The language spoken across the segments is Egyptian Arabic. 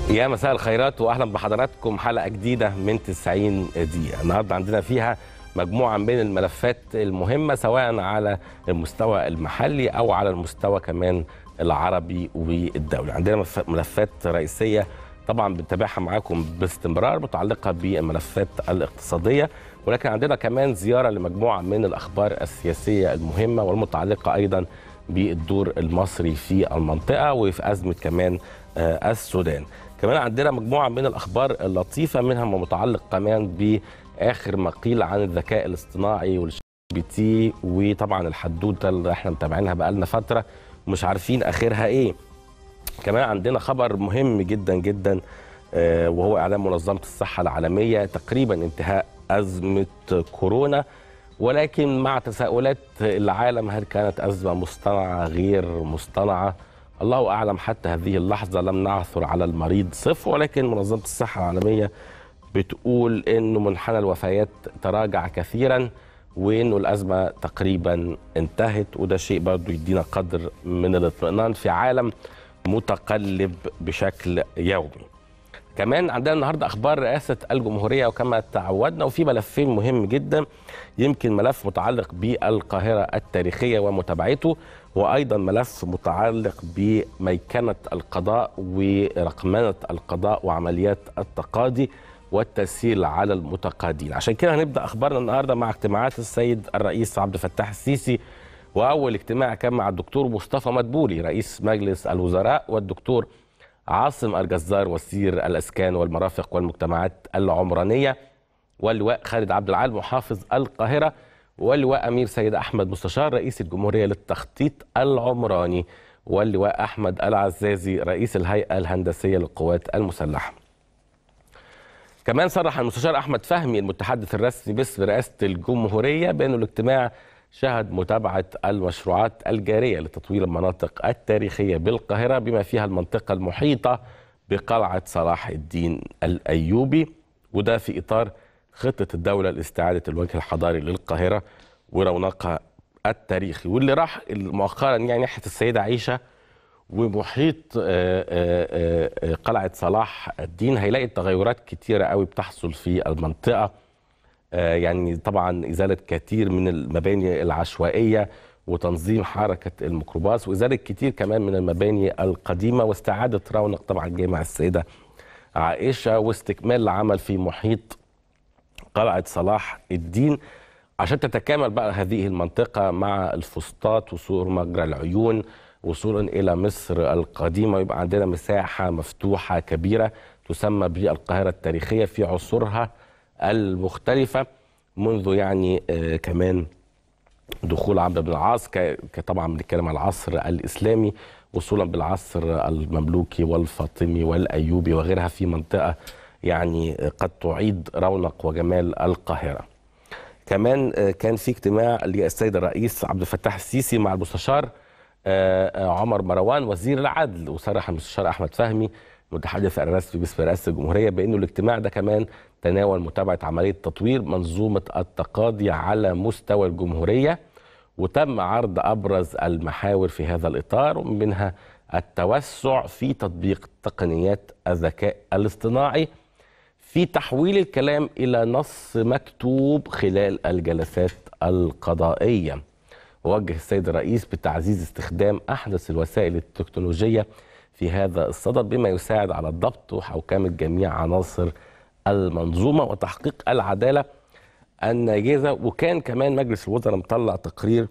يا مساء الخيرات واهلا بحضراتكم حلقه جديده من 90 دقيقه النهارده عندنا فيها مجموعه من الملفات المهمه سواء على المستوى المحلي او على المستوى كمان العربي والدولي عندنا ملفات رئيسيه طبعا بنتابعها معاكم باستمرار متعلقه بالملفات الاقتصاديه ولكن عندنا كمان زياره لمجموعه من الاخبار السياسيه المهمه والمتعلقه ايضا بالدور المصري في المنطقه وفي ازمه كمان السودان كمان عندنا مجموعه من الاخبار اللطيفه منها ما متعلق كمان باخر ما قيل عن الذكاء الاصطناعي والشي بي تي وطبعا الحدوته اللي احنا متابعينها بقالنا فتره ومش عارفين اخرها ايه كمان عندنا خبر مهم جدا جدا وهو اعلان منظمه الصحه العالميه تقريبا انتهاء ازمه كورونا ولكن مع تساؤلات العالم هل كانت ازمه مصطنعه غير مصطنعه الله اعلم حتى هذه اللحظه لم نعثر على المريض صفر ولكن منظمه الصحه العالميه بتقول انه منحنى الوفيات تراجع كثيرا وانه الازمه تقريبا انتهت وده شيء برضه يدينا قدر من الاطمئنان في عالم متقلب بشكل يومي. كمان عندنا النهارده اخبار رئاسه الجمهوريه وكما تعودنا وفي ملفين مهم جدا يمكن ملف متعلق بالقاهره التاريخيه ومتابعته وايضا ملف متعلق بميكنه القضاء ورقمنه القضاء وعمليات التقاضي والتسهيل على المتقاضين عشان كده هنبدا اخبارنا النهارده مع اجتماعات السيد الرئيس عبد الفتاح السيسي واول اجتماع كان مع الدكتور مصطفى مدبولي رئيس مجلس الوزراء والدكتور عاصم الجزار وزير الاسكان والمرافق والمجتمعات العمرانيه واللواء خالد عبد العال محافظ القاهره واللواء امير سيد احمد مستشار رئيس الجمهوريه للتخطيط العمراني واللواء احمد العزازي رئيس الهيئه الهندسيه للقوات المسلحه. كمان صرح المستشار احمد فهمي المتحدث الرسمي باسم رئاسه الجمهوريه بانه الاجتماع شهد متابعه المشروعات الجاريه لتطوير المناطق التاريخيه بالقاهره بما فيها المنطقه المحيطه بقلعه صلاح الدين الايوبي وده في اطار خطه الدوله لاستعاده الوجه الحضاري للقاهره ورونقها التاريخي واللي راح مؤخرا يعني ناحيه السيده عائشه ومحيط قلعه صلاح الدين هيلاقي تغيرات كتيره قوي بتحصل في المنطقه يعني طبعا ازاله كثير من المباني العشوائيه وتنظيم حركه الميكروباص وازاله كتير كمان من المباني القديمه واستعاده رونق طبعا جامع السيده عائشه واستكمال العمل في محيط قلعه صلاح الدين عشان تتكامل بقى هذه المنطقه مع الفسطاط وسور مجرى العيون وصولا الى مصر القديمه يبقى عندنا مساحه مفتوحه كبيره تسمى بالقاهره التاريخيه في عصورها المختلفة منذ يعني آه كمان دخول عمرو بن العاص طبعا بنتكلم على العصر الإسلامي وصولا بالعصر المملوكي والفاطمي والأيوبي وغيرها في منطقة يعني قد تعيد رونق وجمال القاهرة كمان آه كان في اجتماع للسيد الرئيس عبد الفتاح السيسي مع المستشار آه عمر مروان وزير العدل وصرح المستشار أحمد فهمي المتحدث الرسمي باسم رئاسه الجمهوريه بانه الاجتماع ده كمان تناول متابعه عمليه تطوير منظومه التقاضي على مستوى الجمهوريه وتم عرض ابرز المحاور في هذا الاطار ومنها التوسع في تطبيق تقنيات الذكاء الاصطناعي في تحويل الكلام الى نص مكتوب خلال الجلسات القضائيه ووجه السيد الرئيس بتعزيز استخدام احدث الوسائل التكنولوجيه في هذا الصدد بما يساعد على الضبط وحوكمة جميع عناصر المنظومة وتحقيق العدالة الناجزة وكان كمان مجلس الوزراء مطلع تقرير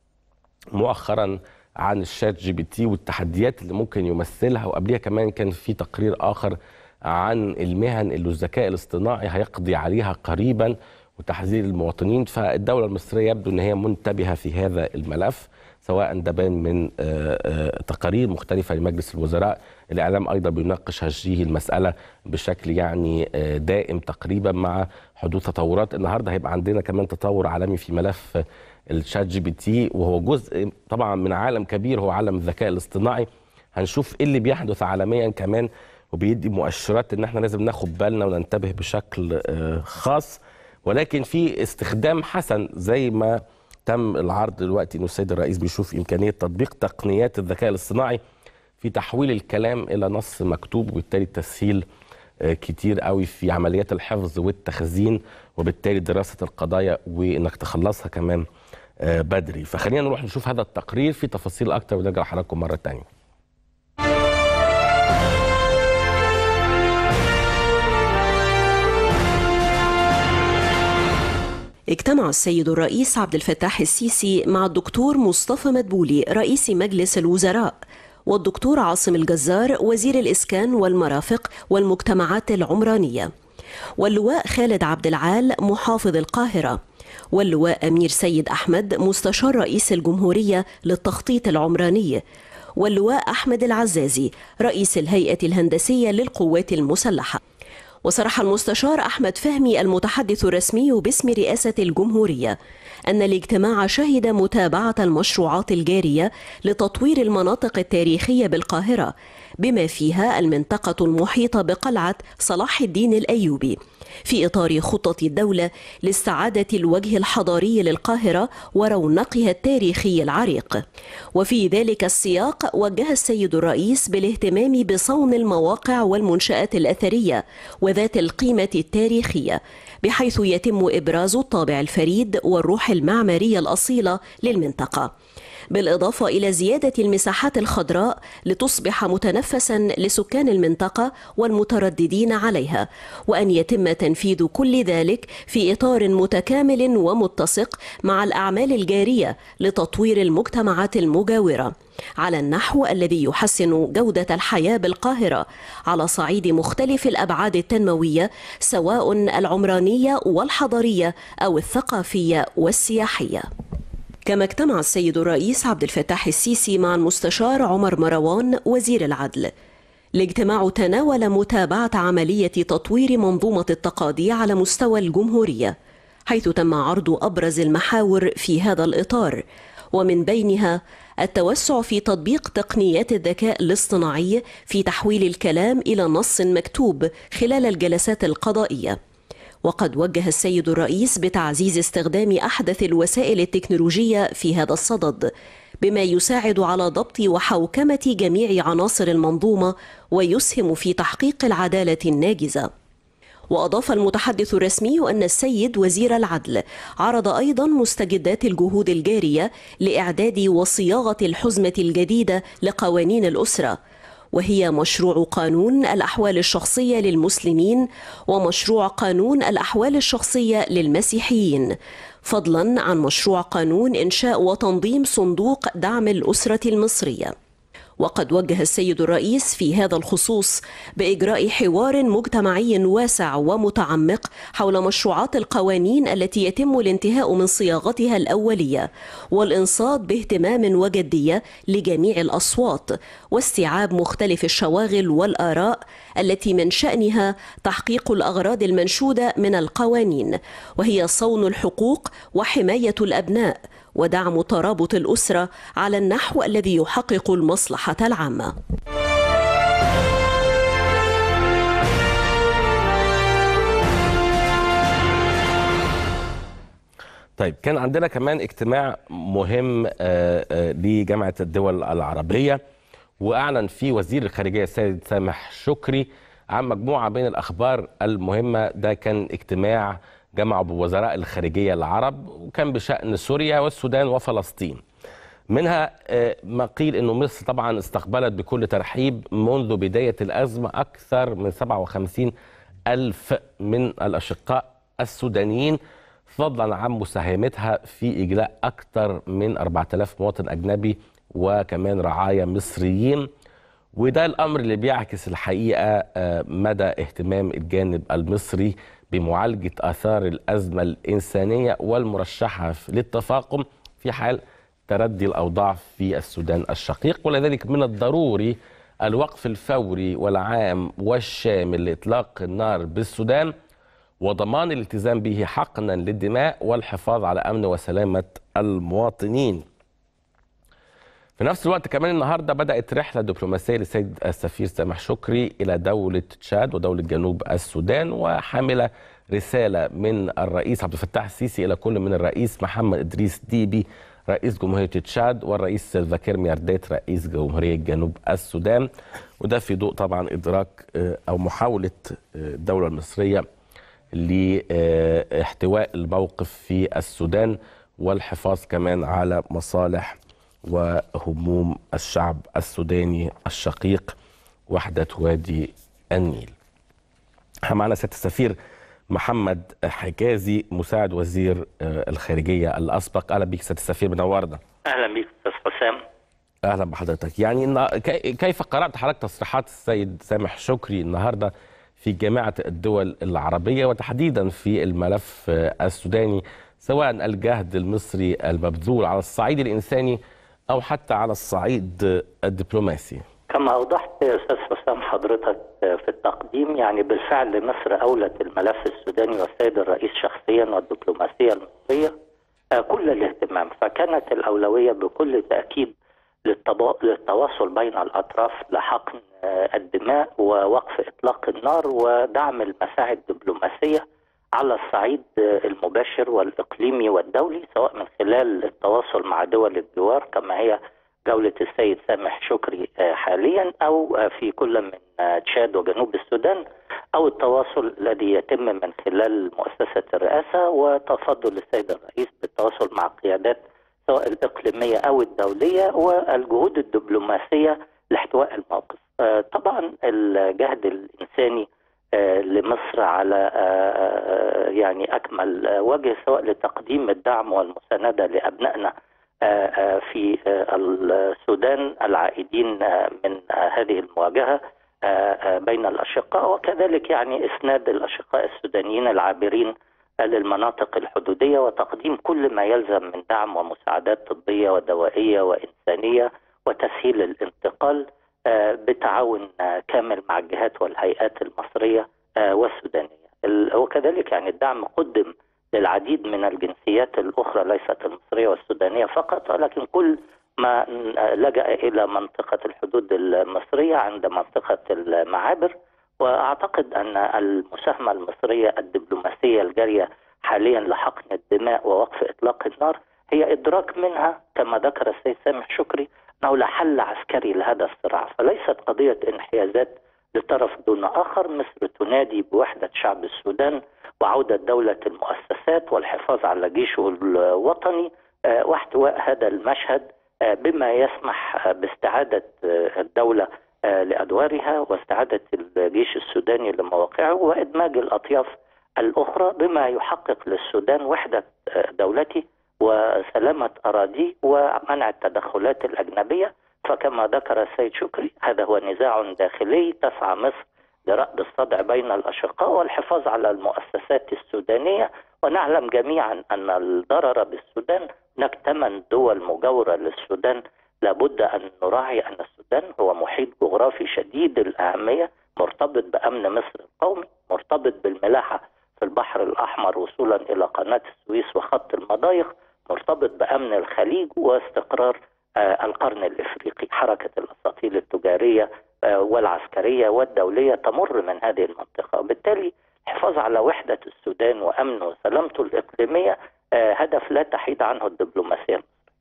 مؤخرا عن الشات جي بي تي والتحديات اللي ممكن يمثلها وقبلها كمان كان في تقرير آخر عن المهن اللي الذكاء الاصطناعي هيقضي عليها قريبا وتحذير المواطنين فالدولة المصرية يبدو أن هي منتبهة في هذا الملف سواء ده بان من تقارير مختلفه لمجلس الوزراء الاعلام ايضا بيناقش هذه المساله بشكل يعني دائم تقريبا مع حدوث تطورات النهارده هيبقى عندنا كمان تطور عالمي في ملف الشات جي بي تي وهو جزء طبعا من عالم كبير هو عالم الذكاء الاصطناعي هنشوف ايه اللي بيحدث عالميا كمان وبيدي مؤشرات ان احنا لازم ناخد بالنا وننتبه بشكل خاص ولكن في استخدام حسن زي ما تم العرض دلوقتي انه السيد الرئيس بيشوف امكانيه تطبيق تقنيات الذكاء الاصطناعي في تحويل الكلام الى نص مكتوب وبالتالي تسهيل آه، كتير قوي في عمليات الحفظ والتخزين وبالتالي دراسه القضايا وانك تخلصها كمان آه، بدري فخلينا نروح نشوف هذا التقرير في تفاصيل اكتر ونرجع لحضراتكم مره ثانيه اجتمع السيد الرئيس عبد الفتاح السيسي مع الدكتور مصطفى مدبولي رئيس مجلس الوزراء والدكتور عاصم الجزار وزير الإسكان والمرافق والمجتمعات العمرانية واللواء خالد عبد العال محافظ القاهرة واللواء أمير سيد أحمد مستشار رئيس الجمهورية للتخطيط العمراني واللواء أحمد العزازي رئيس الهيئة الهندسية للقوات المسلحة وصرح المستشار أحمد فهمي المتحدث الرسمي باسم رئاسة الجمهورية أن الاجتماع شهد متابعة المشروعات الجارية لتطوير المناطق التاريخية بالقاهرة بما فيها المنطقة المحيطة بقلعة صلاح الدين الأيوبي في إطار خطة الدولة لاستعادة الوجه الحضاري للقاهرة ورونقها التاريخي العريق وفي ذلك السياق وجه السيد الرئيس بالاهتمام بصون المواقع والمنشآت الأثرية وذات القيمة التاريخية بحيث يتم إبراز الطابع الفريد والروح المعمارية الأصيلة للمنطقة بالإضافة إلى زيادة المساحات الخضراء لتصبح متنفسا لسكان المنطقة والمترددين عليها وأن يتم تنفيذ كل ذلك في إطار متكامل ومتسق مع الأعمال الجارية لتطوير المجتمعات المجاورة على النحو الذي يحسن جودة الحياة بالقاهرة على صعيد مختلف الأبعاد التنموية سواء العمرانية والحضرية أو الثقافية والسياحية كما اجتمع السيد الرئيس عبد الفتاح السيسي مع المستشار عمر مروان وزير العدل الاجتماع تناول متابعة عملية تطوير منظومة التقاضي على مستوى الجمهورية حيث تم عرض أبرز المحاور في هذا الإطار ومن بينها التوسع في تطبيق تقنيات الذكاء الاصطناعي في تحويل الكلام إلى نص مكتوب خلال الجلسات القضائية وقد وجه السيد الرئيس بتعزيز استخدام احدث الوسائل التكنولوجيه في هذا الصدد بما يساعد على ضبط وحوكمه جميع عناصر المنظومه ويسهم في تحقيق العداله الناجزه واضاف المتحدث الرسمي ان السيد وزير العدل عرض ايضا مستجدات الجهود الجاريه لاعداد وصياغه الحزمه الجديده لقوانين الاسره وهي مشروع قانون الأحوال الشخصية للمسلمين ومشروع قانون الأحوال الشخصية للمسيحيين فضلا عن مشروع قانون إنشاء وتنظيم صندوق دعم الأسرة المصرية وقد وجه السيد الرئيس في هذا الخصوص باجراء حوار مجتمعي واسع ومتعمق حول مشروعات القوانين التي يتم الانتهاء من صياغتها الاوليه والانصات باهتمام وجديه لجميع الاصوات واستيعاب مختلف الشواغل والاراء التي من شانها تحقيق الاغراض المنشوده من القوانين وهي صون الحقوق وحمايه الابناء ودعم ترابط الأسرة على النحو الذي يحقق المصلحة العامة. طيب كان عندنا كمان اجتماع مهم آه، آه، لجامعة الدول العربية وأعلن فيه وزير الخارجية السيد سامح شكري عن مجموعة من الأخبار المهمة ده كان اجتماع جمعوا بوزراء الخارجيه العرب وكان بشان سوريا والسودان وفلسطين. منها آه، ما قيل انه مصر طبعا استقبلت بكل ترحيب منذ بدايه الازمه اكثر من 57 الف من الاشقاء السودانيين فضلا عن مساهمتها في اجلاء اكثر من 4000 مواطن اجنبي وكمان رعايا مصريين وده الامر اللي بيعكس الحقيقه آه، مدى اهتمام الجانب المصري بمعالجة آثار الأزمة الإنسانية والمرشحة للتفاقم في حال تردي الأوضاع في السودان الشقيق ولذلك من الضروري الوقف الفوري والعام والشامل لإطلاق النار بالسودان وضمان الالتزام به حقنا للدماء والحفاظ على أمن وسلامة المواطنين في نفس الوقت كمان النهارده بدات رحله دبلوماسيه للسيد السفير سامح شكري الى دوله تشاد ودوله جنوب السودان وحامله رساله من الرئيس عبد الفتاح السيسي الى كل من الرئيس محمد ادريس ديبي رئيس جمهورية تشاد والرئيس سيلفا كير ميارديت رئيس جمهورية جنوب السودان وده في ضوء طبعا إدراك أو محاولة الدولة المصرية لاحتواء الموقف في السودان والحفاظ كمان على مصالح وهموم الشعب السوداني الشقيق وحدة وادي النيل معنا سيادة السفير محمد حجازي مساعد وزير الخارجية الأسبق أهلا بك سيادة السفير منورنا أهلا بك أستاذ حسام أهلا بحضرتك يعني إن كيف قرأت حضرتك تصريحات السيد سامح شكري النهاردة في جامعة الدول العربية وتحديدا في الملف السوداني سواء الجهد المصري المبذول على الصعيد الإنساني أو حتى على الصعيد الدبلوماسي كما أوضحت أستاذ حسام حضرتك في التقديم يعني بالفعل مصر أولت الملف السوداني والسيد الرئيس شخصيا والدبلوماسية المصرية كل الاهتمام فكانت الأولوية بكل تأكيد للتواصل بين الأطراف لحقن الدماء ووقف إطلاق النار ودعم المساعي الدبلوماسية على الصعيد المباشر والإقليمي والدولي سواء من خلال التواصل مع دول الجوار كما هي جولة السيد سامح شكري حاليا أو في كل من تشاد وجنوب السودان أو التواصل الذي يتم من خلال مؤسسة الرئاسة وتفضل السيد الرئيس بالتواصل مع القيادات سواء الإقليمية أو الدولية والجهود الدبلوماسية لاحتواء الموقف طبعا الجهد الإنساني لمصر على يعني أكمل وجه سواء لتقديم الدعم والمساندة لأبنائنا في السودان العائدين من هذه المواجهه بين الاشقاء وكذلك يعني اسناد الاشقاء السودانيين العابرين للمناطق الحدوديه وتقديم كل ما يلزم من دعم ومساعدات طبيه ودوائيه وانسانيه وتسهيل الانتقال بتعاون كامل مع الجهات والهيئات المصريه والسودانيه وكذلك يعني الدعم قدم للعديد من الجنسيات الأخرى ليست المصرية والسودانية فقط ولكن كل ما لجأ إلى منطقة الحدود المصرية عند منطقة المعابر وأعتقد أن المساهمة المصرية الدبلوماسية الجارية حاليا لحقن الدماء ووقف إطلاق النار هي إدراك منها كما ذكر السيد سامح شكري أنه لا حل عسكري لهذا الصراع فليست قضية انحيازات لطرف دون آخر مصر تنادي بوحدة شعب السودان وعودة دولة المؤسسات والحفاظ على جيشه الوطني واحتواء هذا المشهد بما يسمح باستعادة الدولة لأدوارها واستعادة الجيش السوداني لمواقعه وإدماج الأطياف الأخرى بما يحقق للسودان وحدة دولته وسلامة أراضيه ومنع التدخلات الأجنبية فكما ذكر السيد شكري هذا هو نزاع داخلي تسعى مصر لرأد الصدع بين الأشقاء والحفاظ على المؤسسات السودانية ونعلم جميعا أن الضرر بالسودان هناك ثمان دول مجاورة للسودان لابد أن نراعي أن السودان هو محيط جغرافي شديد الأهمية مرتبط بأمن مصر القومي مرتبط بالملاحة في البحر الأحمر وصولا إلى قناة السويس وخط المضايق مرتبط بأمن الخليج واستقرار القرن الافريقي حركه الاساطيل التجاريه والعسكريه والدوليه تمر من هذه المنطقه وبالتالي الحفاظ على وحده السودان وامنه وسلامته الاقليميه هدف لا تحيد عنه الدبلوماسيه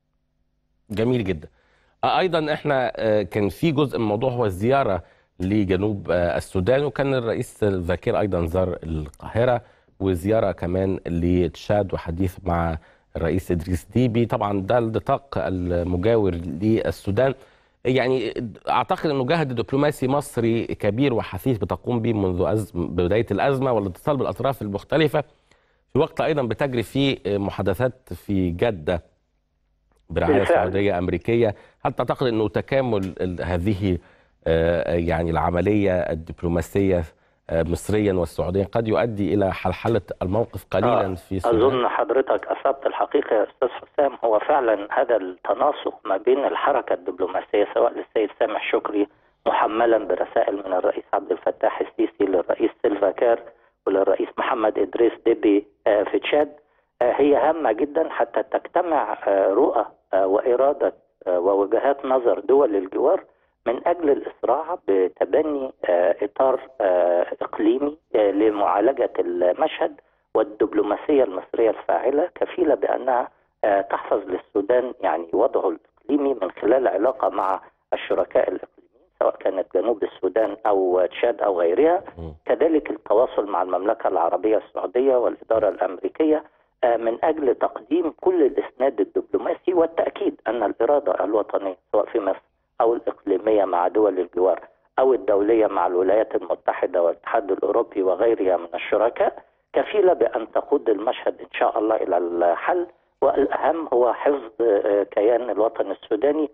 جميل جدا ايضا احنا كان في جزء من الموضوع هو الزياره لجنوب السودان وكان الرئيس الذاكر ايضا زار القاهره وزياره كمان لتشاد وحديث مع الرئيس ادريس ديبي طبعا ده النطاق المجاور للسودان يعني اعتقد انه جهد دبلوماسي مصري كبير وحثيث بتقوم به منذ أزم بدايه الازمه والاتصال بالاطراف المختلفه في وقت ايضا بتجري فيه محادثات في جده برعايه سعوديه امريكيه هل تعتقد انه تكامل هذه يعني العمليه الدبلوماسيه مصريا والسعوديا قد يؤدي الى حلحله الموقف قليلا في السودان اظن حضرتك اصبت الحقيقه يا استاذ حسام هو فعلا هذا التناسق ما بين الحركه الدبلوماسيه سواء للسيد سامح شكري محملا برسائل من الرئيس عبد الفتاح السيسي للرئيس سيلفا كار وللرئيس محمد ادريس ديبي في تشاد هي هامه جدا حتى تجتمع رؤى واراده ووجهات نظر دول الجوار من اجل الاسراع بتبني اطار اقليمي لمعالجه المشهد والدبلوماسيه المصريه الفاعله كفيله بانها تحفظ للسودان السودان يعني وضعه الاقليمي من خلال علاقه مع الشركاء الاقليميين سواء كانت جنوب السودان او تشاد او غيرها مم. كذلك التواصل مع المملكه العربيه السعوديه والاداره الامريكيه آه، من اجل تقديم كل الاسناد الدبلوماسي والتاكيد ان الاراده الوطنيه سواء في مصر او الاقليميه مع دول الجوار او الدوليه مع الولايات المتحده والاتحاد الاوروبي وغيرها من الشركاء كفيله بان تقود المشهد ان شاء الله الى الحل والاهم هو حفظ آه، كيان الوطن السوداني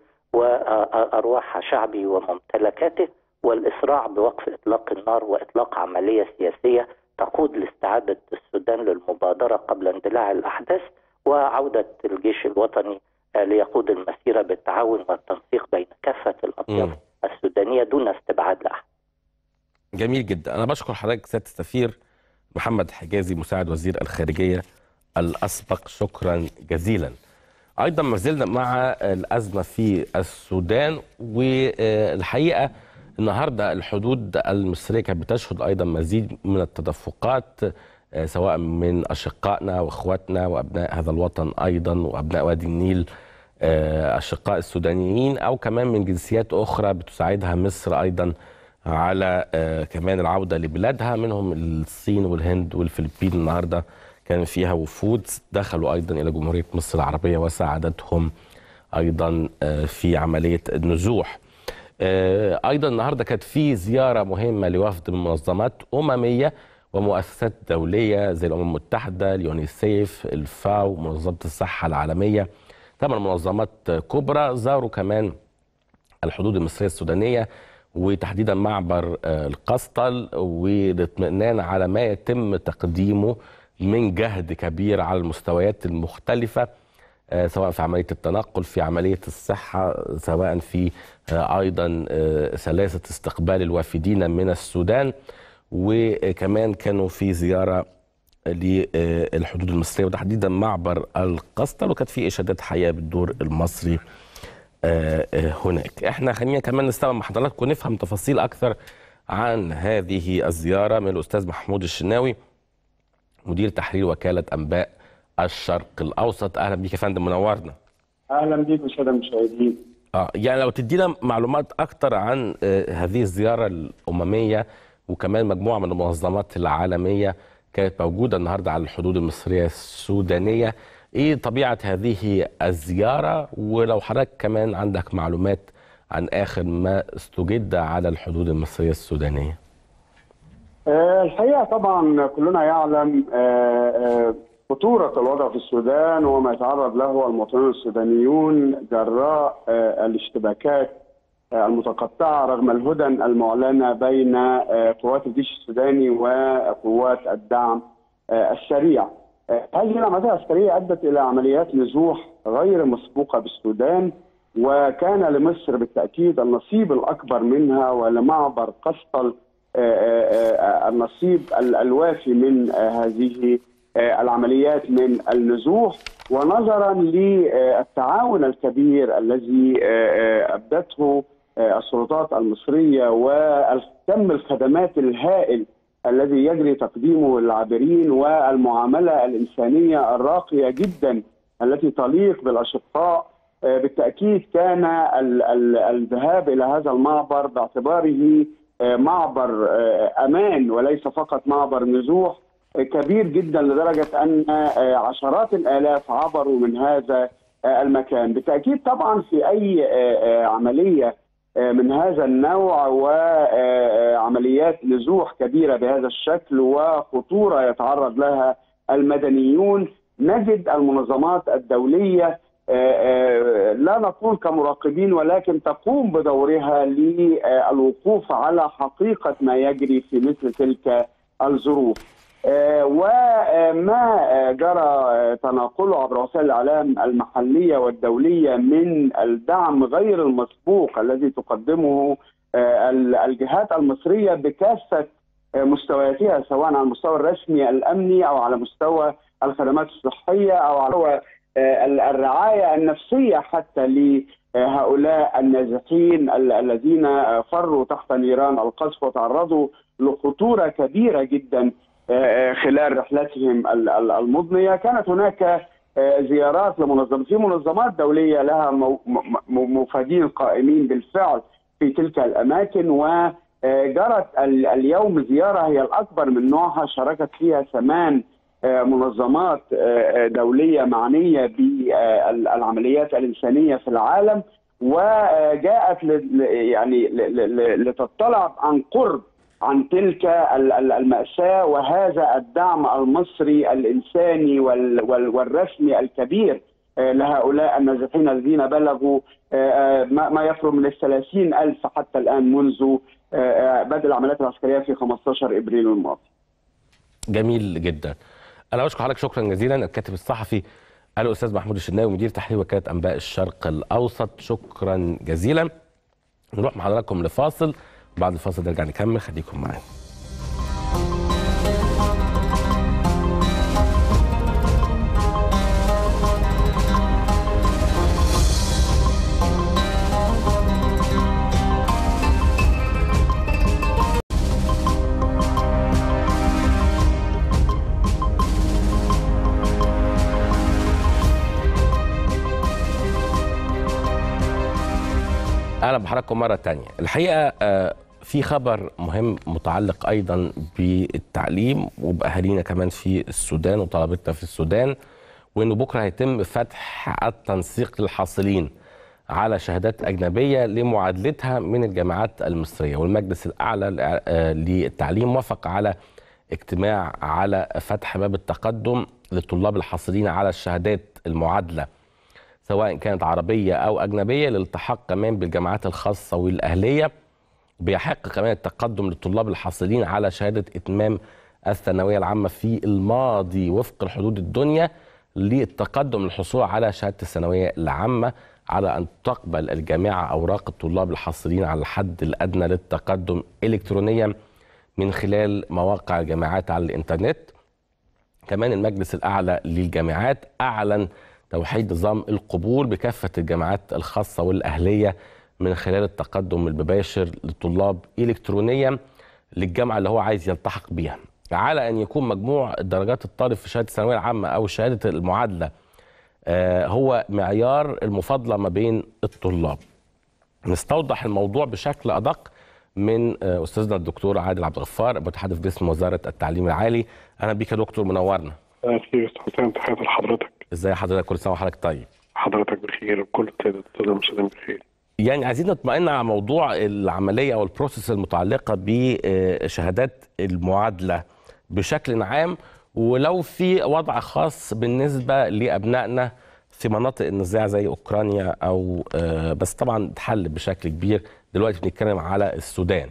وارواح شعبه وممتلكاته والاسراع بوقف اطلاق النار واطلاق عمليه سياسيه تقود لاستعاده السودان للمبادره قبل اندلاع الاحداث وعوده الجيش الوطني آه، ليقود المسيره بالتعاون والتنسيق بين كافه الاطياف مم. السودانيه دون استبعاد لاحد. جميل جدا انا بشكر حضرتك سياده السفير محمد حجازي مساعد وزير الخارجيه الاسبق شكرا جزيلا ايضا ما زلنا مع الازمه في السودان والحقيقه النهارده الحدود المصريه كانت بتشهد ايضا مزيد من التدفقات آه، سواء من اشقائنا واخواتنا وابناء هذا الوطن ايضا وابناء وادي النيل آه، اشقاء السودانيين او كمان من جنسيات اخرى بتساعدها مصر ايضا على آه، كمان العوده لبلادها منهم الصين والهند والفلبين النهارده كان فيها وفود دخلوا ايضا الى جمهوريه مصر العربيه وساعدتهم ايضا آه، في عمليه النزوح. آه، ايضا النهارده كانت في زياره مهمه لوفد من منظمات امميه ومؤسسات دوليه زي الامم المتحده اليونيسيف الفاو منظمه الصحه العالميه ثمان منظمات كبرى زاروا كمان الحدود المصريه السودانيه وتحديدا معبر آه، القسطل والاطمئنان على ما يتم تقديمه من جهد كبير على المستويات المختلفه آه، سواء في عمليه التنقل في عمليه الصحه سواء في آه، ايضا آه، سلاسه استقبال الوافدين من السودان وكمان كانوا في زياره للحدود المصريه وتحديدا معبر القسطل وكانت في اشادات حياه بالدور المصري آه، آه، هناك احنا خلينا كمان نستوعب مع حضراتكم ونفهم تفاصيل اكثر عن هذه الزياره من الاستاذ محمود الشناوي مدير تحرير وكاله انباء الشرق الاوسط اهلا بيك يا فندم منورنا اهلا بيك والساده المشاهدين اه يعني لو تدينا معلومات اكتر عن آه، هذه الزياره الامميه وكمان مجموعه من المنظمات العالميه كانت موجوده النهارده على الحدود المصريه السودانيه ايه طبيعه هذه الزياره ولو حضرتك كمان عندك معلومات عن اخر ما استجد على الحدود المصريه السودانيه آه، الحقيقه طبعا كلنا يعلم آه، آه، خطوره الوضع في السودان وما يتعرض له المواطنون السودانيون جراء آه، الاشتباكات آه، المتقطعه رغم الهدن المعلنه بين آه، قوات الجيش السوداني وقوات الدعم آه، السريع. آه، هذه العمليات العسكريه ادت الى عمليات نزوح غير مسبوقه بالسودان وكان لمصر بالتاكيد النصيب الاكبر منها ولمعبر قسطل آه، آه، آه، النصيب ال- الوافي من آه، هذه آه، العمليات من النزوح ونظرا للتعاون الكبير الذي آه، آه، ابدته آه، السلطات المصريه وكم الخدمات الهائل الذي يجري تقديمه للعابرين والمعامله الانسانيه الراقيه جدا التي تليق بالاشقاء آه، بالتاكيد كان ال- ال- الذهاب الى هذا المعبر باعتباره آه، معبر آه، امان وليس فقط معبر نزوح آه، كبير جدا لدرجه ان آه، عشرات الالاف عبروا من هذا آه، المكان بالتاكيد طبعا في اي آه، آه، عمليه آه، من هذا النوع وعمليات نزوح كبيره بهذا الشكل وخطوره يتعرض لها المدنيون نجد المنظمات الدوليه آه، آه، لا نقول كمراقبين ولكن تقوم بدورها للوقوف على حقيقه ما يجري في مثل تلك الظروف. آه، وما آه، جرى آه، تناقله عبر وسائل الاعلام المحليه والدوليه من الدعم غير المسبوق الذي تقدمه آه، ال- الجهات المصريه بكافه آه، مستوياتها سواء على المستوى الرسمي الامني او على مستوى الخدمات الصحيه او على مستوى آه، ال- الرعايه النفسيه حتى لهؤلاء النازحين ال- الذين آه، فروا تحت نيران القصف وتعرضوا لخطوره كبيره جدا آه، آه، خلال رحلتهم ال- ال- المضنيه كانت هناك آه، زيارات لمنظمات في منظمات دوليه لها مو- م- م- مفادين قائمين بالفعل في تلك الاماكن وجرت ال- اليوم زياره هي الاكبر من نوعها شاركت فيها ثمان آه، منظمات آه، آه، دوليه معنيه بالعمليات الانسانيه في العالم وجاءت ل- ل- يعني ل- ل- ل- لتطلع عن قرب عن تلك ال- ال- المأساة وهذا الدعم المصري الإنساني وال- وال- والرسمي الكبير آه، لهؤلاء النازحين الذين بلغوا آه، آه، ما ما يقرب من الثلاثين ألف حتى الآن منذ آه، آه، بدء العمليات العسكرية في 15 إبريل الماضي جميل جدا انا بشكر حضرتك شكرا جزيلا الكاتب الصحفي الاستاذ محمود الشناوي مدير تحرير وكاله انباء الشرق الاوسط شكرا جزيلا نروح مع حضراتكم لفاصل بعد الفاصل نرجع نكمل خليكم معانا اهلا بحضراتكم مره تانية الحقيقه آه، في خبر مهم متعلق ايضا بالتعليم وباهالينا كمان في السودان وطلبتنا في السودان وانه بكره هيتم فتح التنسيق للحاصلين على شهادات اجنبيه لمعادلتها من الجامعات المصريه والمجلس الاعلى لع- آه، للتعليم وافق على اجتماع على فتح باب التقدم للطلاب الحاصلين على الشهادات المعادله سواء كانت عربية أو أجنبية للالتحاق كمان بالجامعات الخاصة والأهلية بيحق كمان التقدم للطلاب الحاصلين على شهادة إتمام الثانوية العامة في الماضي وفق الحدود الدنيا للتقدم للحصول على شهادة الثانوية العامة على أن تقبل الجامعة أوراق الطلاب الحاصلين على الحد الأدنى للتقدم إلكترونيا من خلال مواقع الجامعات على الإنترنت كمان المجلس الأعلى للجامعات أعلن توحيد نظام القبول بكافة الجامعات الخاصة والأهلية من خلال التقدم المباشر للطلاب إلكترونيا للجامعة اللي هو عايز يلتحق بيها على أن يكون مجموع درجات الطالب في شهادة الثانوية العامة أو شهادة المعادلة آه، هو معيار المفاضلة ما بين الطلاب نستوضح الموضوع بشكل أدق من آه، أستاذنا الدكتور عادل عبد الغفار متحدث باسم وزارة التعليم العالي أهلا بيك يا دكتور منورنا أكيد حسام تحياتي لحضرتك ازي حضرتك كل سنه وحضرتك طيب حضرتك بخير وكل السادة السادة المشاهدين بخير يعني عايزين نطمئن على موضوع العمليه او البروسيس المتعلقه بشهادات المعادله بشكل عام ولو في وضع خاص بالنسبه لابنائنا في مناطق النزاع زي اوكرانيا او آه، بس طبعا اتحل بشكل كبير دلوقتي بنتكلم على السودان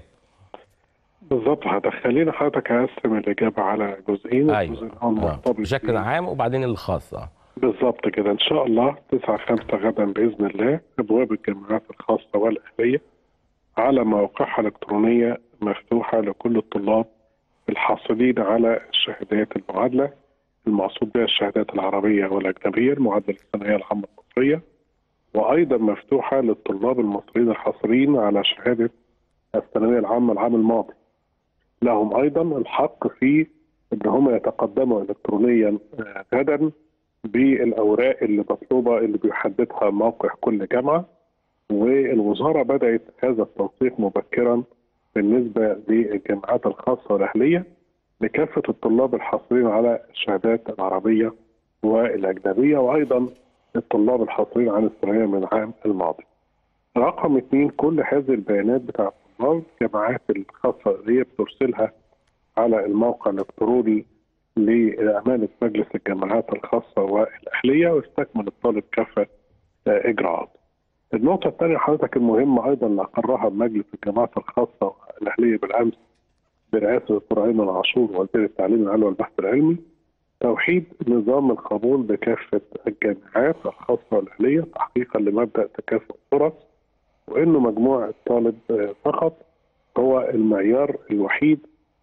بالظبط هتخلينا حضرتك هقسم الإجابة على جزئين الجزء ايوه الأول آه. مرتبط بشكل بال- عام وبعدين الخاص اه بالظبط كده إن شاء الله 9 5 غدا بإذن الله أبواب الجامعات الخاصة والأهلية على مواقعها الإلكترونية مفتوحة لكل الطلاب الحاصلين على الشهادات المعادلة المقصود بها الشهادات العربية والأجنبية المعادلة الثانوية العامة المصرية وأيضا مفتوحة للطلاب المصريين الحاصلين على شهادة الثانوية العامة العام الماضي لهم أيضا الحق في أن هم يتقدموا إلكترونيا آه، غدا بالأوراق اللي مطلوبة اللي بيحددها موقع كل جامعة والوزارة بدأت هذا التنسيق مبكرا بالنسبة للجامعات الخاصة والأهلية لكافة الطلاب الحاصلين على الشهادات العربية والأجنبية وأيضا الطلاب الحاصلين على الثانوية من العام الماضي. رقم اثنين كل هذه البيانات بتاع الطلاب الجامعات الخاصة اللي هي بترسلها على الموقع الإلكتروني لأمانة مجلس الجامعات الخاصة والأهلية ويستكمل الطالب كافة آه، إجراءات. النقطة الثانية حضرتك المهمة أيضا اللي أقرها مجلس الجامعات الخاصة والأهلية بالأمس برئاسة الدكتور أيمن عاشور وزير التعليم العالي والبحث العلمي توحيد نظام القبول بكافة الجامعات الخاصة والأهلية تحقيقا لمبدأ تكافؤ الفرص وإنه مجموع الطالب آه، فقط هو المعيار الوحيد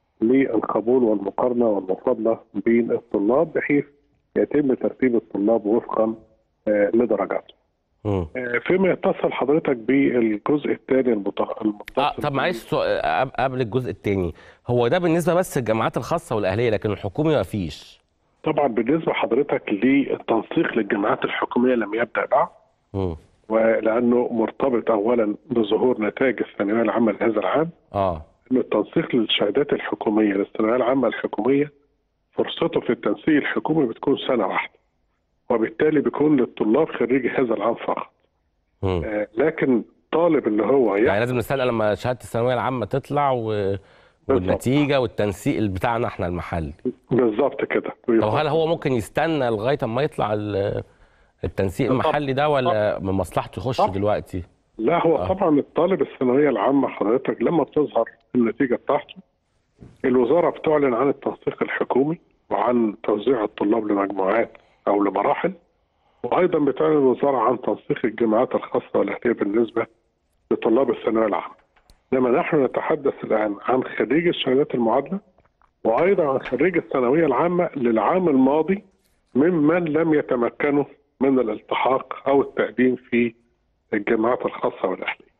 للقبول والمقارنة والمفاضلة بين الطلاب بحيث يتم ترتيب الطلاب وفقا آه، لدرجاتهم. مم. آه، فيما يتصل حضرتك بالجزء الثاني المت- المتصل اه طب معلش سؤال- قبل- قبل الجزء الثاني هو ده بالنسبه بس للجامعات الخاصه والاهليه لكن الحكومي ما فيش طبعا بالنسبه حضرتك للتنسيق للجامعات الحكوميه لم يبدا بعد مم. ولانه مرتبط اولا بظهور نتائج الثانويه العامه لهذا العام اه ان التنسيق للشهادات الحكوميه للثانويه العامه الحكوميه فرصته في التنسيق الحكومي بتكون سنه واحده وبالتالي بيكون للطلاب خريجي هذا العام فقط مم. آه، لكن طالب اللي هو يعني لازم نستنى لما شهاده الثانويه العامه تطلع و... والنتيجه والتنسيق بتاعنا احنا المحلي بالظبط كده طب هل هو ممكن يستنى لغايه اما يطلع ال- التنسيق المحلي ده ولا من مصلحته يخش طبعا. دلوقتي؟ لا هو آه. طبعا الطالب الثانويه العامه حضرتك لما بتظهر النتيجه بتاعته الوزاره بتعلن عن التنسيق الحكومي وعن توزيع الطلاب لمجموعات او لمراحل وايضا بتعلن الوزاره عن تنسيق الجامعات الخاصه والاهليه بالنسبه لطلاب الثانويه العامه. انما نحن نتحدث الان عن خريج الشهادات المعادله وايضا عن خريج الثانويه العامه للعام الماضي ممن لم يتمكنوا من الالتحاق او التقديم في الجامعات الخاصه والاهليه.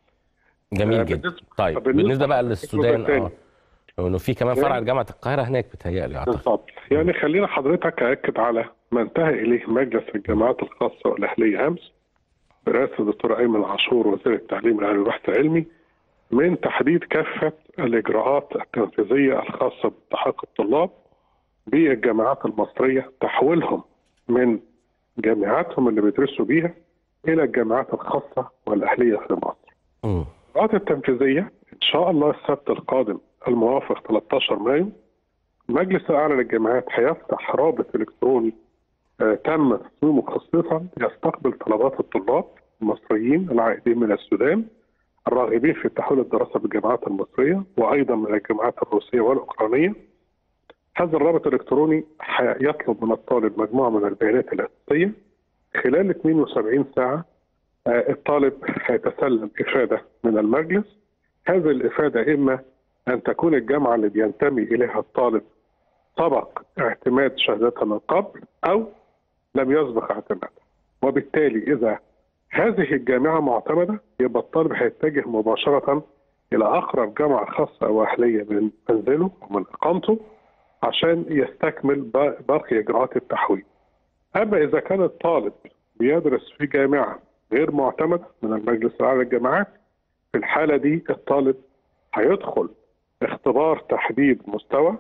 جميل آه، جدا بالنسبة- طيب بالنسبة بالنسبه بقى للجزء للسودان التاني. اه انه في كمان فرع لجامعه القاهره هناك بتهيألي اعتقد بالضبط يعني خلينا حضرتك أأكد على ما انتهى إليه مجلس الجامعات الخاصة والأهلية أمس برئاسة الدكتور أيمن عاشور وزير التعليم العالي والبحث العلمي من تحديد كافة الإجراءات التنفيذية الخاصة بالتحق الطلاب بالجامعات المصرية تحويلهم من جامعاتهم اللي بيدرسوا بيها إلى الجامعات الخاصة والأهلية في مصر مم. الإجراءات التنفيذية إن شاء الله السبت القادم الموافق 13 مايو مجلس الأعلى للجامعات هيفتح رابط إلكتروني آه، تم تصميمه خصيصا يستقبل طلبات الطلاب المصريين العائدين من السودان الراغبين في تحويل الدراسة بالجامعات المصرية وأيضا من الجامعات الروسية والأوكرانية هذا الرابط الإلكتروني يطلب من الطالب مجموعة من البيانات الأساسية خلال 72 ساعة آه، الطالب هيتسلم إفادة من المجلس هذه الإفادة إما أن تكون الجامعة اللي بينتمي إليها الطالب سبق اعتماد شهادتها من قبل أو لم يسبق اعتمادها وبالتالي إذا هذه الجامعة معتمدة يبقى الطالب هيتجه مباشرة إلى أقرب جامعة خاصة أو أهلية من منزله ومن إقامته عشان يستكمل با- باقي إجراءات التحويل أما إذا كان الطالب بيدرس في جامعة غير معتمدة من المجلس الأعلى للجامعات في الحالة دي الطالب هيدخل اختبار تحديد مستوى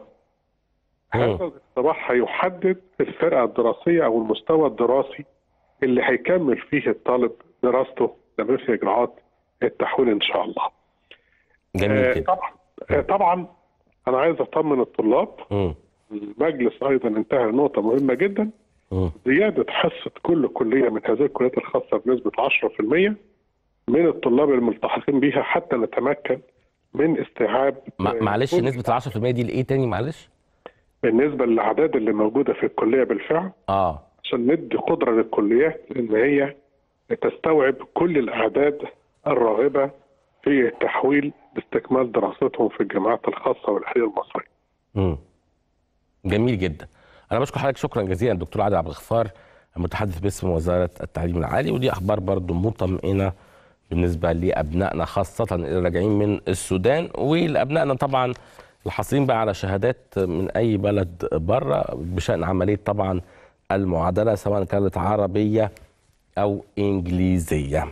هذا الاختبار هيحدد الفرقة الدراسية أو المستوى الدراسي اللي هيكمل فيه الطالب دراسته لمثل إجراءات التحويل إن شاء الله. جميل آه جدا طبعا آه طبعا أنا عايز أطمن الطلاب مم. المجلس أيضا انتهى نقطة مهمة جدا مم. زيادة حصة كل كلية من هذه الكليات الخاصة بنسبة 10% من الطلاب الملتحقين بها حتى نتمكن من استيعاب مع- آه، معلش كل- نسبه ال 10% دي لايه تاني معلش؟ بالنسبة للأعداد اللي موجودة في الكلية بالفعل اه عشان ندي قدرة للكليات إن هي تستوعب كل الأعداد الراغبة في التحويل باستكمال دراستهم في الجامعات الخاصة والأهلية المصرية. مم. جميل جدا انا بشكر حضرتك شكرا جزيلا دكتور عادل عبد الغفار المتحدث باسم وزاره التعليم العالي ودي اخبار برضو مطمئنه بالنسبه لابنائنا خاصه اللي راجعين من السودان ولابنائنا طبعا الحاصلين بقى على شهادات من اي بلد بره بشان عمليه طبعا المعادله سواء كانت عربيه او انجليزيه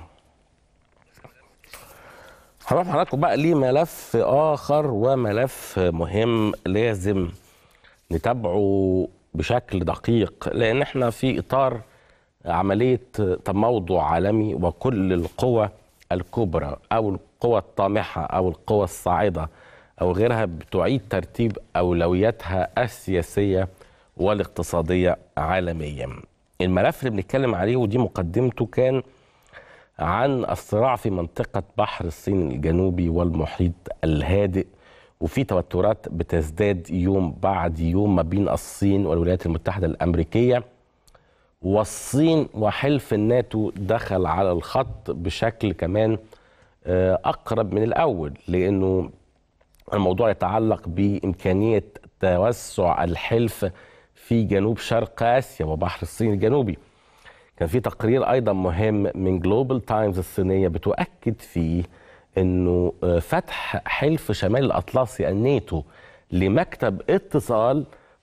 هنروح مع حضراتكم بقى لملف اخر وملف مهم لازم نتابعه بشكل دقيق لان احنا في اطار عمليه تموضع عالمي وكل القوى الكبرى او القوى الطامحه او القوى الصاعده او غيرها بتعيد ترتيب اولوياتها السياسيه والاقتصاديه عالميا. الملف اللي بنتكلم عليه ودي مقدمته كان عن الصراع في منطقة بحر الصين الجنوبي والمحيط الهادئ وفي توترات بتزداد يوم بعد يوم ما بين الصين والولايات المتحدة الأمريكية والصين وحلف الناتو دخل على الخط بشكل كمان آه، أقرب من الأول لأنه الموضوع يتعلق بإمكانية توسع الحلف في جنوب شرق آسيا وبحر الصين الجنوبي كان في تقرير ايضا مهم من جلوبال تايمز الصينيه بتؤكد فيه انه فتح حلف شمال الاطلسي الناتو لمكتب اتصال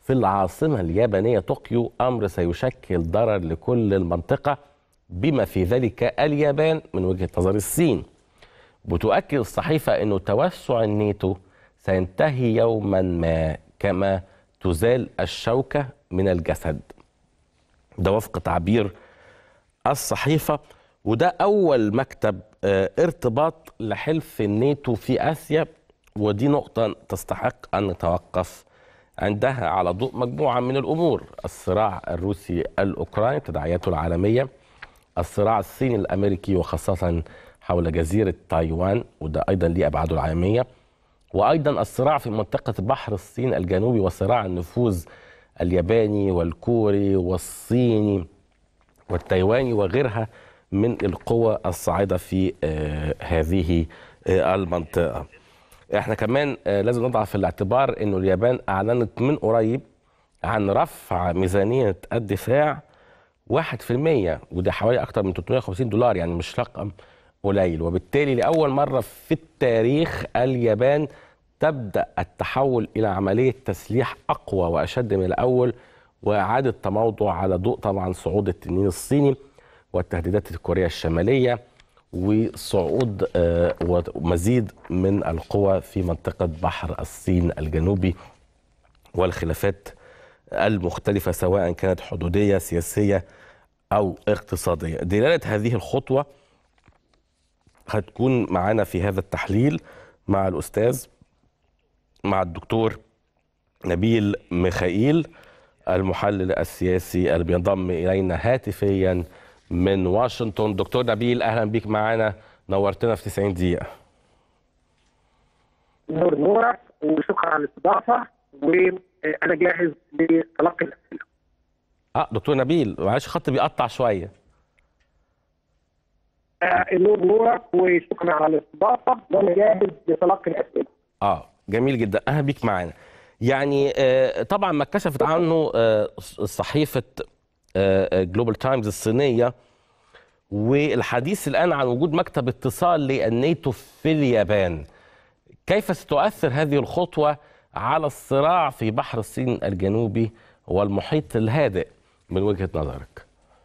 في العاصمة اليابانية طوكيو أمر سيشكل ضرر لكل المنطقة بما في ذلك اليابان من وجهة نظر الصين وتؤكد الصحيفة أنه توسع الناتو سينتهي يوما ما كما تزال الشوكة من الجسد ده وفق تعبير الصحيفة وده أول مكتب آه، ارتباط لحلف الناتو في آسيا ودي نقطة تستحق أن نتوقف عندها على ضوء مجموعة من الأمور الصراع الروسي الأوكراني تداعياته العالمية الصراع الصيني الأمريكي وخاصة حول جزيرة تايوان وده أيضا ليه أبعاده العالمية وأيضا الصراع في منطقة بحر الصين الجنوبي وصراع النفوذ الياباني والكوري والصيني والتايواني وغيرها من القوى الصاعدة في آه، هذه آه، المنطقة احنا كمان آه، لازم نضع في الاعتبار انه اليابان اعلنت من قريب عن رفع ميزانية الدفاع 1% وده حوالي اكتر من 350 دولار يعني مش رقم قليل وبالتالي لاول مرة في التاريخ اليابان تبدا التحول الى عملية تسليح اقوى واشد من الاول واعادة تموضع على ضوء طبعا صعود التنين الصيني والتهديدات الكورية الشمالية وصعود آه، ومزيد من القوى في منطقة بحر الصين الجنوبي والخلافات المختلفة سواء كانت حدودية سياسية أو اقتصادية دلالة هذه الخطوة هتكون معانا في هذا التحليل مع الأستاذ مع الدكتور نبيل ميخائيل المحلل السياسي اللي بينضم إلينا هاتفيا من واشنطن دكتور نبيل أهلا بيك معانا نورتنا في 90 دقيقة نور نورك وشكرا على الاستضافه وانا جاهز لتلقي الاسئله. اه دكتور نبيل معلش الخط بيقطع شوية آه، نور نورك وشكرا على الاستضافه وانا جاهز لتلقي الاسئله. اه جميل جدا اهلا بيك معانا يعني آه طبعا ما كشفت عنه آه صحيفه جلوبال تايمز الصينيه والحديث الان عن وجود مكتب اتصال للناتو في اليابان كيف ستؤثر هذه الخطوه على الصراع في بحر الصين الجنوبي والمحيط الهادئ من وجهه نظرك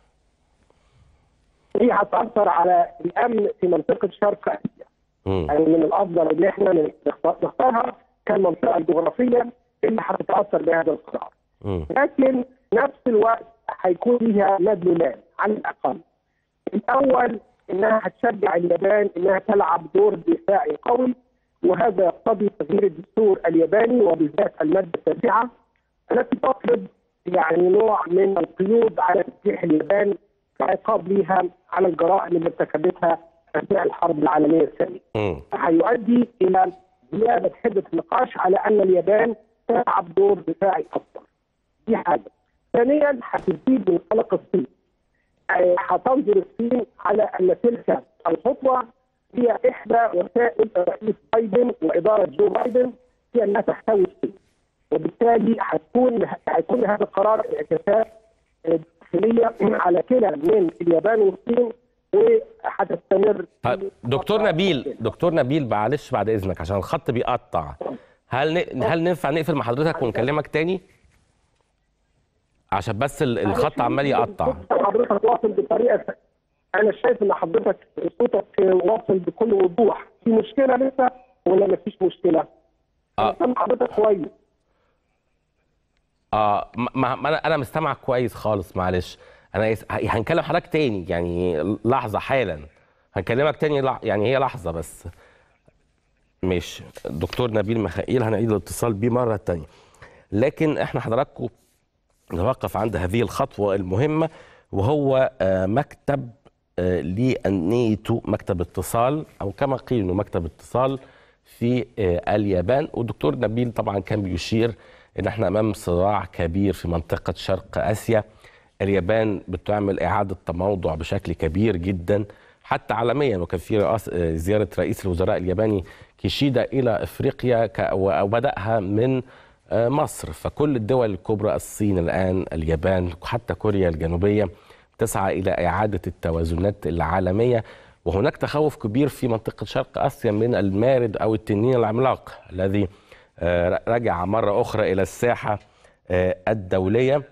هي هتاثر على الامن في منطقه شرق اسيا. مم. يعني من الافضل ان احنا نختار- نختارها كالمنطقه الجغرافيه اللي هتتاثر بهذا القرار. مم. لكن نفس الوقت هيكون ليها مدلولان على الاقل. الاول انها هتشجع اليابان انها تلعب دور دفاعي قوي وهذا يقتضي تغيير الدستور الياباني وبالذات الماده التاسعه التي تفرض يعني نوع من القيود على تسليح اليابان كعقاب لها على الجرائم اللي ارتكبتها اثناء الحرب العالميه الثانيه. مم. هيؤدي الى زياده حده النقاش على ان اليابان تلعب دور دفاعي اكثر. دي حاجه. ثانيا هتزيد من قلق الصين. آه، هتنظر الصين على ان تلك الخطوه هي احدى وسائل الرئيس بايدن واداره جو بايدن في انها تحتوي الصين. وبالتالي هتكون هيكون هذا القرار انعكاسات آه، داخليه على كلا من اليابان والصين وهتستمر طيب دكتور نبيل دكتور نبيل معلش بعد اذنك عشان الخط بيقطع هل ن... هل ننفع نقفل مع حضرتك ونكلمك تاني عشان بس ال- الخط عمال يقطع حضرتك واصل بطريقه انا شايف ان حضرتك صوتك واصل بكل وضوح في مشكله لسه ولا مفيش مشكله؟ آه. أنا سامع حضرتك كويس اه ما ما انا انا مستمع كويس خالص معلش انا يس... هنكلم حضرتك تاني يعني لحظه حالا هنكلمك تاني لح... يعني هي لحظه بس ماشي دكتور نبيل ميخائيل هنعيد الاتصال بيه مره تانية لكن احنا حضراتكم نوقف عند هذه الخطوه المهمه وهو آه، مكتب آه، للنيتو مكتب اتصال او كما قيل انه مكتب اتصال في آه، اليابان والدكتور نبيل طبعا كان بيشير ان احنا امام صراع كبير في منطقه شرق اسيا اليابان بتعمل اعاده تموضع بشكل كبير جدا حتى عالميا وكان في رئاس آه، زياره رئيس الوزراء الياباني كيشيدا الى افريقيا ك- وبداها من آه، مصر فكل الدول الكبرى الصين الان اليابان حتى كوريا الجنوبيه تسعى الى اعاده التوازنات العالميه وهناك تخوف كبير في منطقه شرق اسيا من المارد او التنين العملاق الذي آه، رجع مره اخرى الى الساحه آه، الدوليه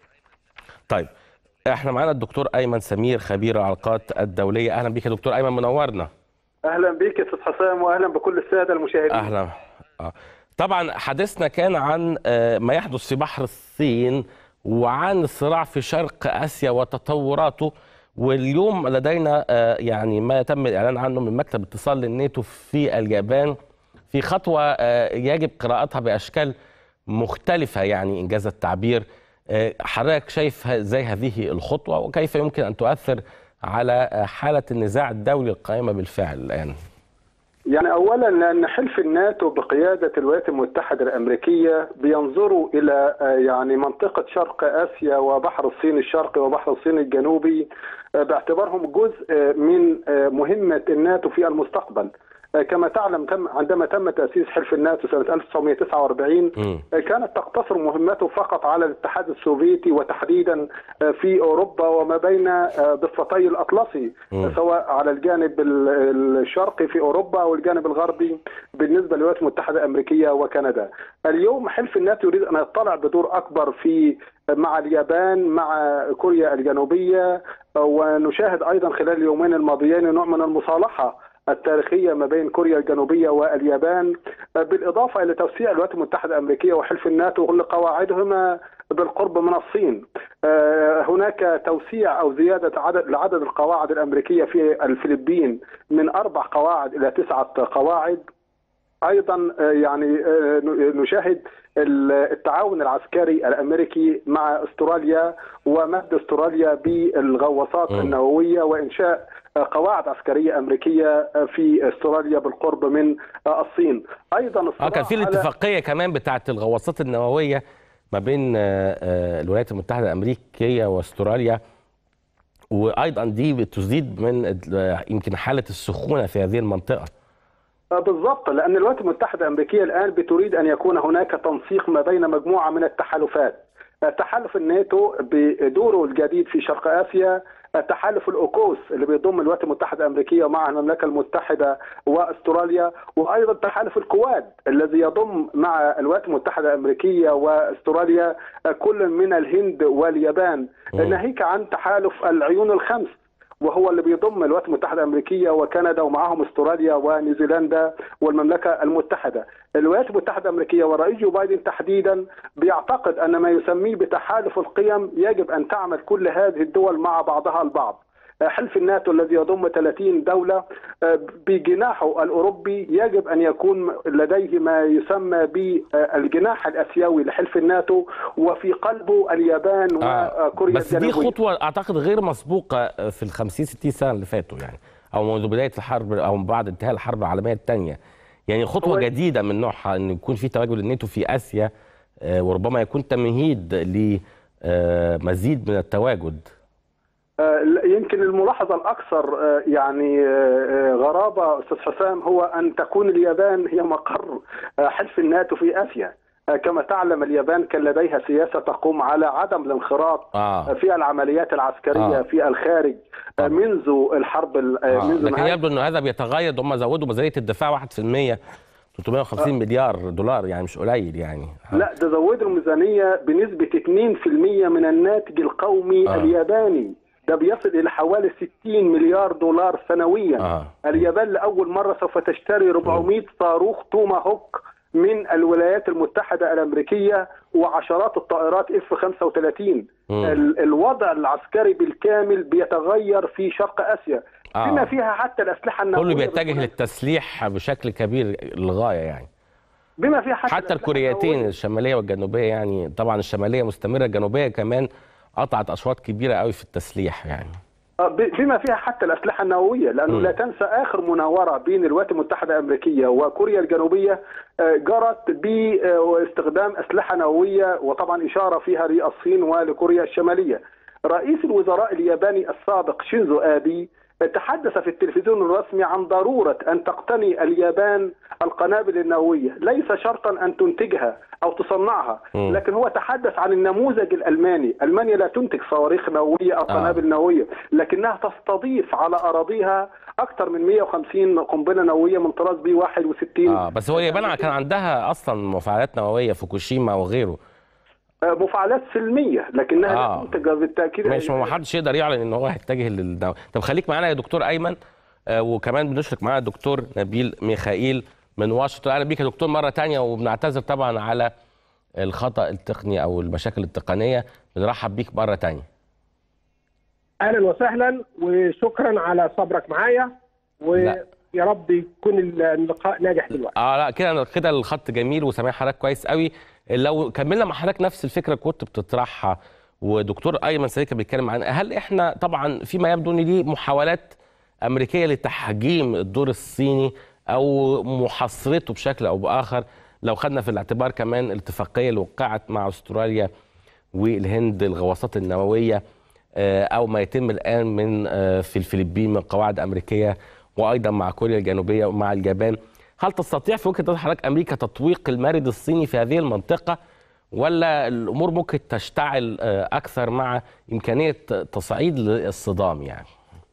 طيب احنا معانا الدكتور ايمن سمير خبير العلاقات الدوليه اهلا بيك يا دكتور ايمن منورنا اهلا بك يا استاذ حسام واهلا بكل الساده المشاهدين اهلا آه. طبعا حديثنا كان عن آه، ما يحدث في بحر الصين وعن الصراع في شرق اسيا وتطوراته واليوم لدينا آه، يعني ما تم الاعلان عنه من مكتب اتصال للناتو في اليابان في خطوه آه، يجب قراءتها باشكال مختلفه يعني انجاز التعبير آه، حضرتك شايف ه- ازاي هذه الخطوه وكيف يمكن ان تؤثر على آه، حاله النزاع الدولي القائمه بالفعل الان يعني اولا لان حلف الناتو بقياده الولايات المتحده الامريكيه بينظروا الى آه، يعني منطقه شرق اسيا وبحر الصين الشرقي وبحر الصين الجنوبي آه، باعتبارهم جزء آه، من آه، مهمه الناتو في المستقبل آه، كما تعلم تم عندما تم تاسيس حلف الناتو سنه 1949 مم. آه، كانت تقتصر مهمته فقط على الاتحاد السوفيتي وتحديدا آه، في اوروبا وما بين آه، ضفتي الاطلسي مم. سواء على الجانب ال- الشرقي في اوروبا او الجانب الغربي بالنسبه للولايات المتحده الامريكيه وكندا. اليوم حلف الناتو يريد ان يطلع بدور اكبر في مع اليابان مع كوريا الجنوبيه ونشاهد ايضا خلال اليومين الماضيين نوع من المصالحه التاريخيه ما بين كوريا الجنوبيه واليابان بالاضافه الى توسيع الولايات المتحده الامريكيه وحلف الناتو لقواعدهما بالقرب من الصين. آه، هناك توسيع او زياده عدد لعدد القواعد الامريكيه في الفلبين من اربع قواعد الى تسعه قواعد. ايضا آه، يعني آه، نشاهد ال- التعاون العسكري الامريكي مع استراليا ومد استراليا بالغواصات مم. النوويه وانشاء آه، قواعد عسكريه امريكيه آه، في استراليا بالقرب من آه، الصين. ايضا اه الصراع كان في على- الاتفاقيه كمان بتاعه الغواصات النوويه ما بين آه، آه، الولايات المتحده الامريكيه واستراليا وايضا دي بتزيد من ال- يمكن حاله السخونه في هذه المنطقه آه، بالضبط لأن الولايات المتحدة الأمريكية الآن بتريد أن يكون هناك تنسيق ما بين مجموعة من التحالفات آه، تحالف الناتو بدوره الجديد في شرق آسيا آه، تحالف الأوكوس اللي بيضم الولايات المتحدة الأمريكية مع المملكة المتحدة وأستراليا وأيضا تحالف الكواد الذي يضم مع الولايات المتحدة الأمريكية وأستراليا آه، كل من الهند واليابان مم. ناهيك عن تحالف العيون الخمس وهو اللي بيضم الولايات المتحده الامريكيه وكندا ومعهم استراليا ونيوزيلندا والمملكه المتحده. الولايات المتحده الامريكيه والرئيس جو بايدن تحديدا بيعتقد ان ما يسميه بتحالف القيم يجب ان تعمل كل هذه الدول مع بعضها البعض. حلف الناتو الذي يضم 30 دولة آه، بجناحه الأوروبي يجب أن يكون لديه ما يسمى بالجناح الأسيوي لحلف الناتو وفي قلبه اليابان وكوريا بس دي الجنوبية خطوه اعتقد غير مسبوقه في ال 50 60 سنه اللي فاتوا يعني او منذ بدايه الحرب او بعد انتهاء الحرب العالميه الثانيه يعني خطوه هو- جديده من نوعها ان يكون في تواجد الناتو في اسيا آه، وربما يكون تمهيد لمزيد من التواجد آه، يمكن الملاحظة الأكثر آه، يعني آه، آه، غرابة أستاذ حسام هو أن تكون اليابان هي مقر آه، حلف الناتو في آسيا آه، كما تعلم اليابان كان لديها سياسة تقوم على عدم الانخراط اه في العمليات العسكرية آه. في الخارج آه، طبعا. منذ الحرب ال- آه، آه. منذ لكن نهاية يبدو انه هذا بيتغير هم زودوا ميزانيه الدفاع 1% 350 مليار دولار يعني مش قليل يعني لا ده زودوا الميزانية بنسبة 2% من الناتج القومي آه. الياباني ده بيصل إلى حوالي 60 مليار دولار سنويا اه اليابان لأول مرة سوف تشتري 400 صاروخ توما هوك من الولايات المتحدة الأمريكية وعشرات الطائرات اف 35 مم. ال- الوضع العسكري بالكامل بيتغير في شرق آسيا آه. بما فيها حتى الأسلحة النووية كله بيتجه بالمناسبة. للتسليح بشكل كبير للغايه يعني بما فيها حتى, حتى الأسلحة الكوريتين النووية. الشماليه والجنوبيه يعني طبعا الشماليه مستمره الجنوبيه كمان قطعت اشواط كبيره قوي في التسليح يعني آه، ب- بما فيها حتى الأسلحة النووية لأنه مم. لا تنسى آخر مناورة بين الولايات المتحدة الأمريكية وكوريا الجنوبية آه، جرت باستخدام أسلحة نووية وطبعا إشارة فيها للصين ولكوريا الشمالية رئيس الوزراء الياباني السابق شينزو آبي تحدث في التلفزيون الرسمي عن ضرورة أن تقتني اليابان القنابل النووية ليس شرطا أن تنتجها أو تصنعها مم. لكن هو تحدث عن النموذج الألماني ألمانيا لا تنتج صواريخ نووية أو آه. قنابل نووية لكنها تستضيف على أراضيها أكثر من 150 قنبلة نووية من طراز بي 61 اه بس هو اليابان كان عندها اصلا مفاعلات نوويه فوكوشيما وغيره آه، مفاعلات سلميه لكنها آه. لا تنتج بالتاكيد ماشي ما حدش يقدر يعلن ان هو هيتجه للدواء طب خليك معانا يا دكتور ايمن آه، وكمان بنشرك معانا الدكتور نبيل ميخائيل من واشنطن اهلا بيك يا دكتور مره تانية وبنعتذر طبعا على الخطا التقني او المشاكل التقنيه بنرحب بيك مره تانية اهلا وسهلا وشكرا على صبرك معايا لا. ويا رب يكون اللقاء ناجح دلوقتي اه لا كده كده الخط جميل وسامع حضرتك كويس قوي لو كملنا مع حضرتك نفس الفكره كنت بتطرحها ودكتور ايمن سليم كان بيتكلم عنها هل احنا طبعا فيما يبدو ان دي محاولات امريكيه لتحجيم الدور الصيني او محاصرته بشكل او باخر لو خدنا في الاعتبار كمان الاتفاقيه اللي وقعت مع استراليا والهند الغواصات النوويه آه، او ما يتم الان من آه، في الفلبين من قواعد امريكيه وايضا مع كوريا الجنوبيه ومع اليابان هل تستطيع في وجهه نظر حضرتك امريكا تطويق المارد الصيني في هذه المنطقه ولا الامور ممكن تشتعل آه، اكثر مع امكانيه تصعيد للصدام يعني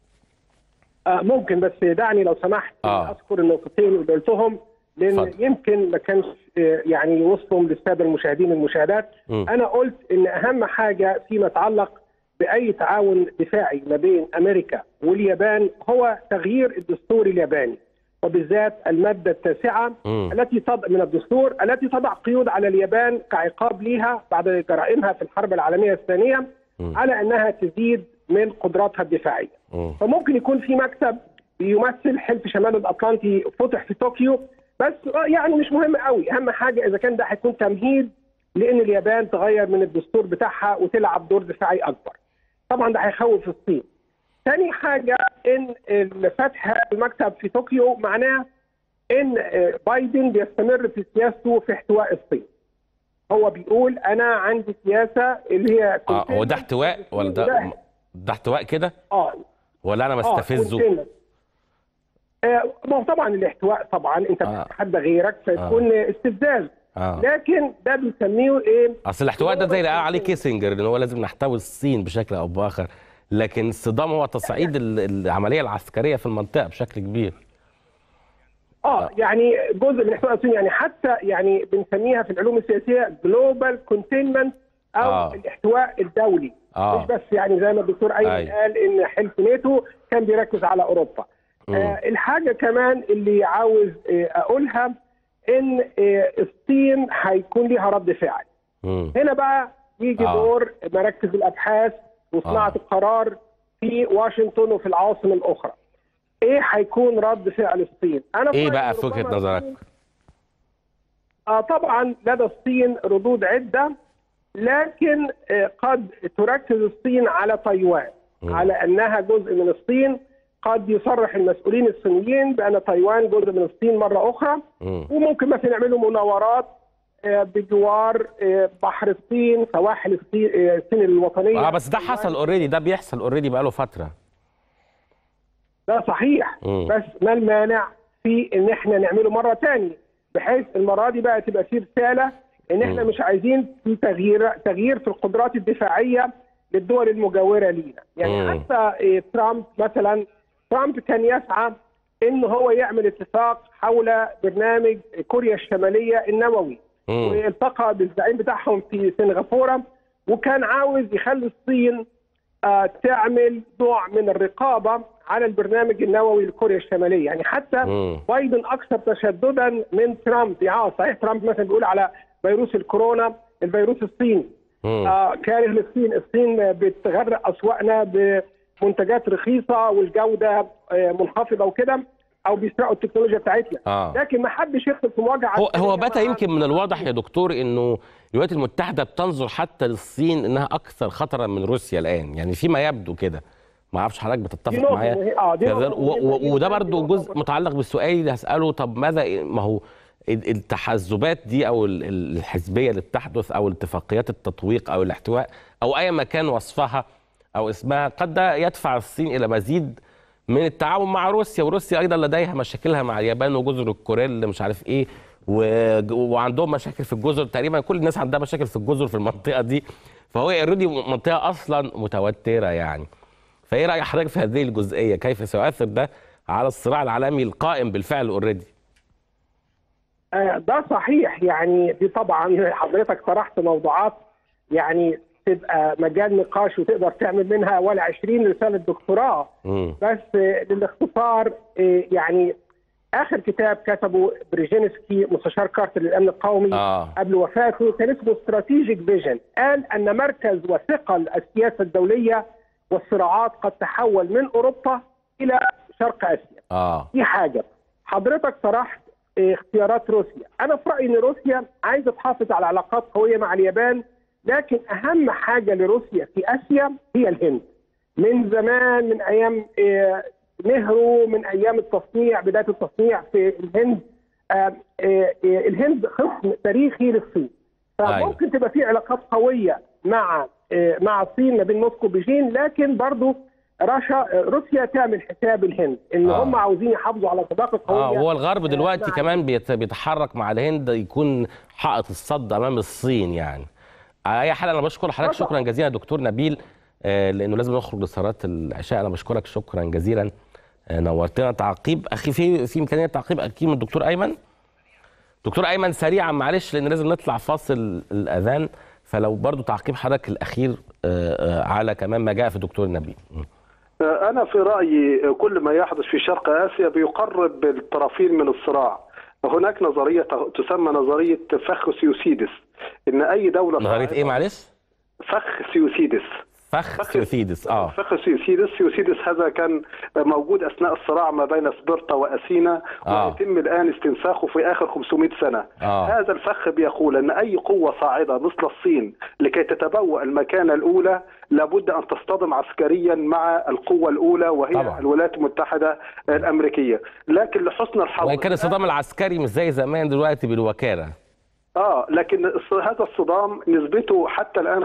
آه ممكن بس دعني لو سمحت آه. اذكر النقطتين اللي قلتهم لان اتفضل. يمكن ما كانش آه، يعني وصلهم للساده المشاهدين المشاهدات مم. انا قلت ان اهم حاجه فيما يتعلق باي تعاون دفاعي ما بين امريكا واليابان هو تغيير الدستور الياباني وبالذات الماده التاسعه مم. التي تضع من الدستور التي تضع قيود على اليابان كعقاب ليها بعد جرائمها في الحرب العالميه الثانيه مم. على انها تزيد من قدراتها الدفاعيه مم. فممكن يكون في مكتب بيمثل حلف شمال الاطلنطي فتح في طوكيو بس يعني مش مهم قوي اهم حاجه اذا كان ده هيكون تمهيد لان اليابان تغير من الدستور بتاعها وتلعب دور دفاعي اكبر طبعا ده هيخوف الصين تاني حاجه ان فتح المكتب في طوكيو معناه ان بايدن بيستمر في سياسته في احتواء الصين هو بيقول انا عندي سياسه اللي هي اه هو ده احتواء ولا ده ده احتواء كده اه ولا انا بستفزه containment. آه، ما هو طبعا الاحتواء طبعا انت آه. بتتحدى غيرك فيكون استفزاز اه لكن ده بيسميه ايه اصل الاحتواء ده زي اللي قال عليه كيسنجر ان هو لازم نحتوي الصين بشكل او باخر لكن الصدام هو تصعيد ال- العمليه العسكريه في المنطقه بشكل كبير اه يعني جزء من احتواء الصين يعني حتى يعني بنسميها في العلوم السياسيه جلوبال كونتينمنت او آه. آه. الاحتواء الدولي آه. مش بس يعني زي ما الدكتور ايمن أيوة. قال ان حلف ناتو كان بيركز على اوروبا مم. آه الحاجه كمان اللي عاوز آه اقولها ان آه الصين هيكون ليها رد فعل مم. هنا بقى يجي آه. آه. دور مراكز الابحاث وصناعه آه. آه. القرار في واشنطن وفي العواصم الاخرى. ايه هيكون رد فعل الصين؟ انا ايه في بقى رأيي في وجهه ربما نظرك الصين- آه طبعا لدى الصين ردود عده لكن آه قد تركز الصين على تايوان مم. على انها جزء من الصين قد يصرح المسؤولين الصينيين بان تايوان جزء من الصين مره اخرى مم. وممكن مثلا يعملوا مناورات آه، بجوار آه، بحر الصين سواحل الصين آه، الصين الوطنيه اه بس ده حصل اوريدي ده بيحصل اوريدي بقاله فتره ده صحيح مم. بس ما المانع في ان احنا نعمله مره تاني بحيث المره دي بقى تبقى في رساله ان احنا مم. مش عايزين في تغيير تغيير في القدرات الدفاعيه للدول المجاوره لينا يعني مم. حتى آه، ترامب مثلا ترامب كان يسعى ان هو يعمل اتفاق حول برنامج كوريا الشماليه النووي مم. والتقى بالزعيم بتاعهم في سنغافوره وكان عاوز يخلي الصين آه، تعمل نوع من الرقابه على البرنامج النووي لكوريا الشماليه يعني حتى مم. بايدن اكثر تشددا من ترامب يعني آه، صحيح ترامب مثلا بيقول على فيروس الكورونا الفيروس الصيني مم. آه كاره للصين الصين بتغرق اسواقنا بمنتجات رخيصه والجوده آه منخفضه وكده او بيسرقوا التكنولوجيا بتاعتنا آه. لكن ما حدش يدخل في مواجهه هو عسكرية هو بات مع- يمكن من الواضح يا دكتور انه الولايات المتحده بتنظر حتى للصين انها اكثر خطرا من روسيا الان يعني فيما يبدو كده ما اعرفش حضرتك دي بتتفق نقطة معايا مهمة. آه، دي في نقطة هذا- و- مهمة و- جداً. وده دي برضو نقطة جزء مهمة. متعلق بالسؤال اللي هساله طب ماذا ما هو ال- التحزبات دي او ال- ال- الحزبيه اللي بتحدث او اتفاقيات التطويق او الاحتواء او اي مكان وصفها او اسمها قد ده يدفع الصين الى مزيد من التعاون مع روسيا وروسيا ايضا لديها مشاكلها مع اليابان وجزر الكوريل مش عارف ايه و... وعندهم مشاكل في الجزر تقريبا كل الناس عندها مشاكل في الجزر في المنطقه دي فهو اوريدي منطقه اصلا متوتره يعني فايه راي حضرتك في هذه الجزئيه كيف سيؤثر ده على الصراع العالمي القائم بالفعل اوريدي آه، ده صحيح يعني دي طبعا حضرتك طرحت موضوعات يعني تبقى مجال نقاش وتقدر تعمل منها ولا 20 رساله دكتوراه مم. بس آه، للاختصار آه، يعني اخر كتاب كتبه بريجينسكي مستشار كارتر للامن القومي آه. قبل وفاته كان اسمه استراتيجيك فيجن قال ان مركز وثقل السياسه الدوليه والصراعات قد تحول من اوروبا الى شرق اسيا اه دي حاجه حضرتك طرحت آه، اختيارات روسيا انا في رايي ان روسيا عايزه تحافظ على علاقات قويه مع اليابان لكن اهم حاجه لروسيا في اسيا هي الهند من زمان من ايام آه، نهرو من ايام التصنيع بدايه التصنيع في الهند آه، آه، آه، الهند خصم تاريخي للصين فممكن تبقى في علاقات قويه مع آه، مع الصين ما بين موسكو وبيجين لكن برضو رشا روسيا تعمل حساب الهند ان آه. هم عاوزين يحافظوا على صداقه قويه اه هو الغرب آه، دلوقتي مع- كمان بيت- بيتحرك مع الهند يكون حائط الصد امام الصين يعني على اي حال انا بشكر حضرتك طبعا. شكرا جزيلا دكتور نبيل آه لانه لازم نخرج لصلاه العشاء انا بشكرك شكرا جزيلا آه نورتنا تعقيب اخي في في امكانيه تعقيب اكيد من الدكتور ايمن دكتور ايمن سريعا معلش لان لازم نطلع فاصل الاذان فلو برضو تعقيب حضرتك الاخير آه آه على كمان ما جاء في الدكتور نبيل م. أنا في رأيي كل ما يحدث في شرق آسيا بيقرب الطرفين من الصراع هناك نظرية تسمى نظرية فخ سيوسيدس إن أي دولة نظريه ايه معلش فخ سيوسيدس فخ سيوثيدس اه فخ سيوسيدس سيوسيدس هذا كان موجود أثناء الصراع ما بين سبرتا وأثينا آه. ويتم الآن استنساخه في آخر 500 سنة آه. هذا الفخ بيقول أن أي قوة صاعدة مثل الصين لكي تتبوأ المكانة الأولى لابد أن تصطدم عسكريا مع القوة الأولى وهي طبعا. الولايات المتحدة الأمريكية لكن لحسن الحظ وان كان الصدام العسكري مش زي زمان دلوقتي بالوكاله اه لكن الص- هذا الصدام نسبته حتى الان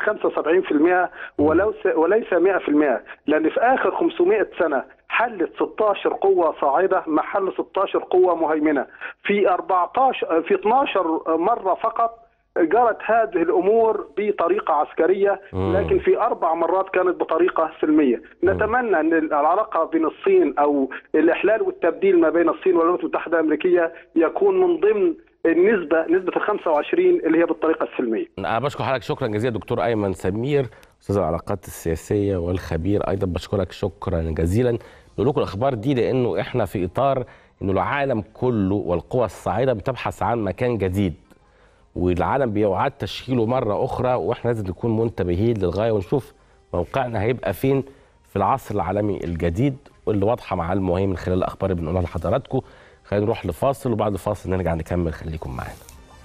75% ولو س- وليس 100% لان في اخر 500 سنه حلت 16 قوه صاعده محل 16 قوه مهيمنه في 14 في 12 مره فقط جرت هذه الامور بطريقه عسكريه لكن في اربع مرات كانت بطريقه سلميه نتمنى ان العلاقه بين الصين او الاحلال والتبديل ما بين الصين والولايات المتحده الامريكيه يكون من ضمن النسبه نسبه ال 25 اللي هي بالطريقه السلميه انا بشكر حضرتك شكرا جزيلا دكتور ايمن سمير استاذ العلاقات السياسيه والخبير ايضا بشكرك شكرا جزيلا نقول لكم الاخبار دي لانه احنا في اطار انه العالم كله والقوى الصاعده بتبحث عن مكان جديد والعالم بيعاد تشكيله مره اخرى واحنا لازم نكون منتبهين للغايه ونشوف موقعنا هيبقى فين في العصر العالمي الجديد واللي واضحه مع المهم من خلال الاخبار اللي بنقولها لحضراتكم خلينا نروح لفاصل وبعد الفاصل نرجع نكمل خليكم معانا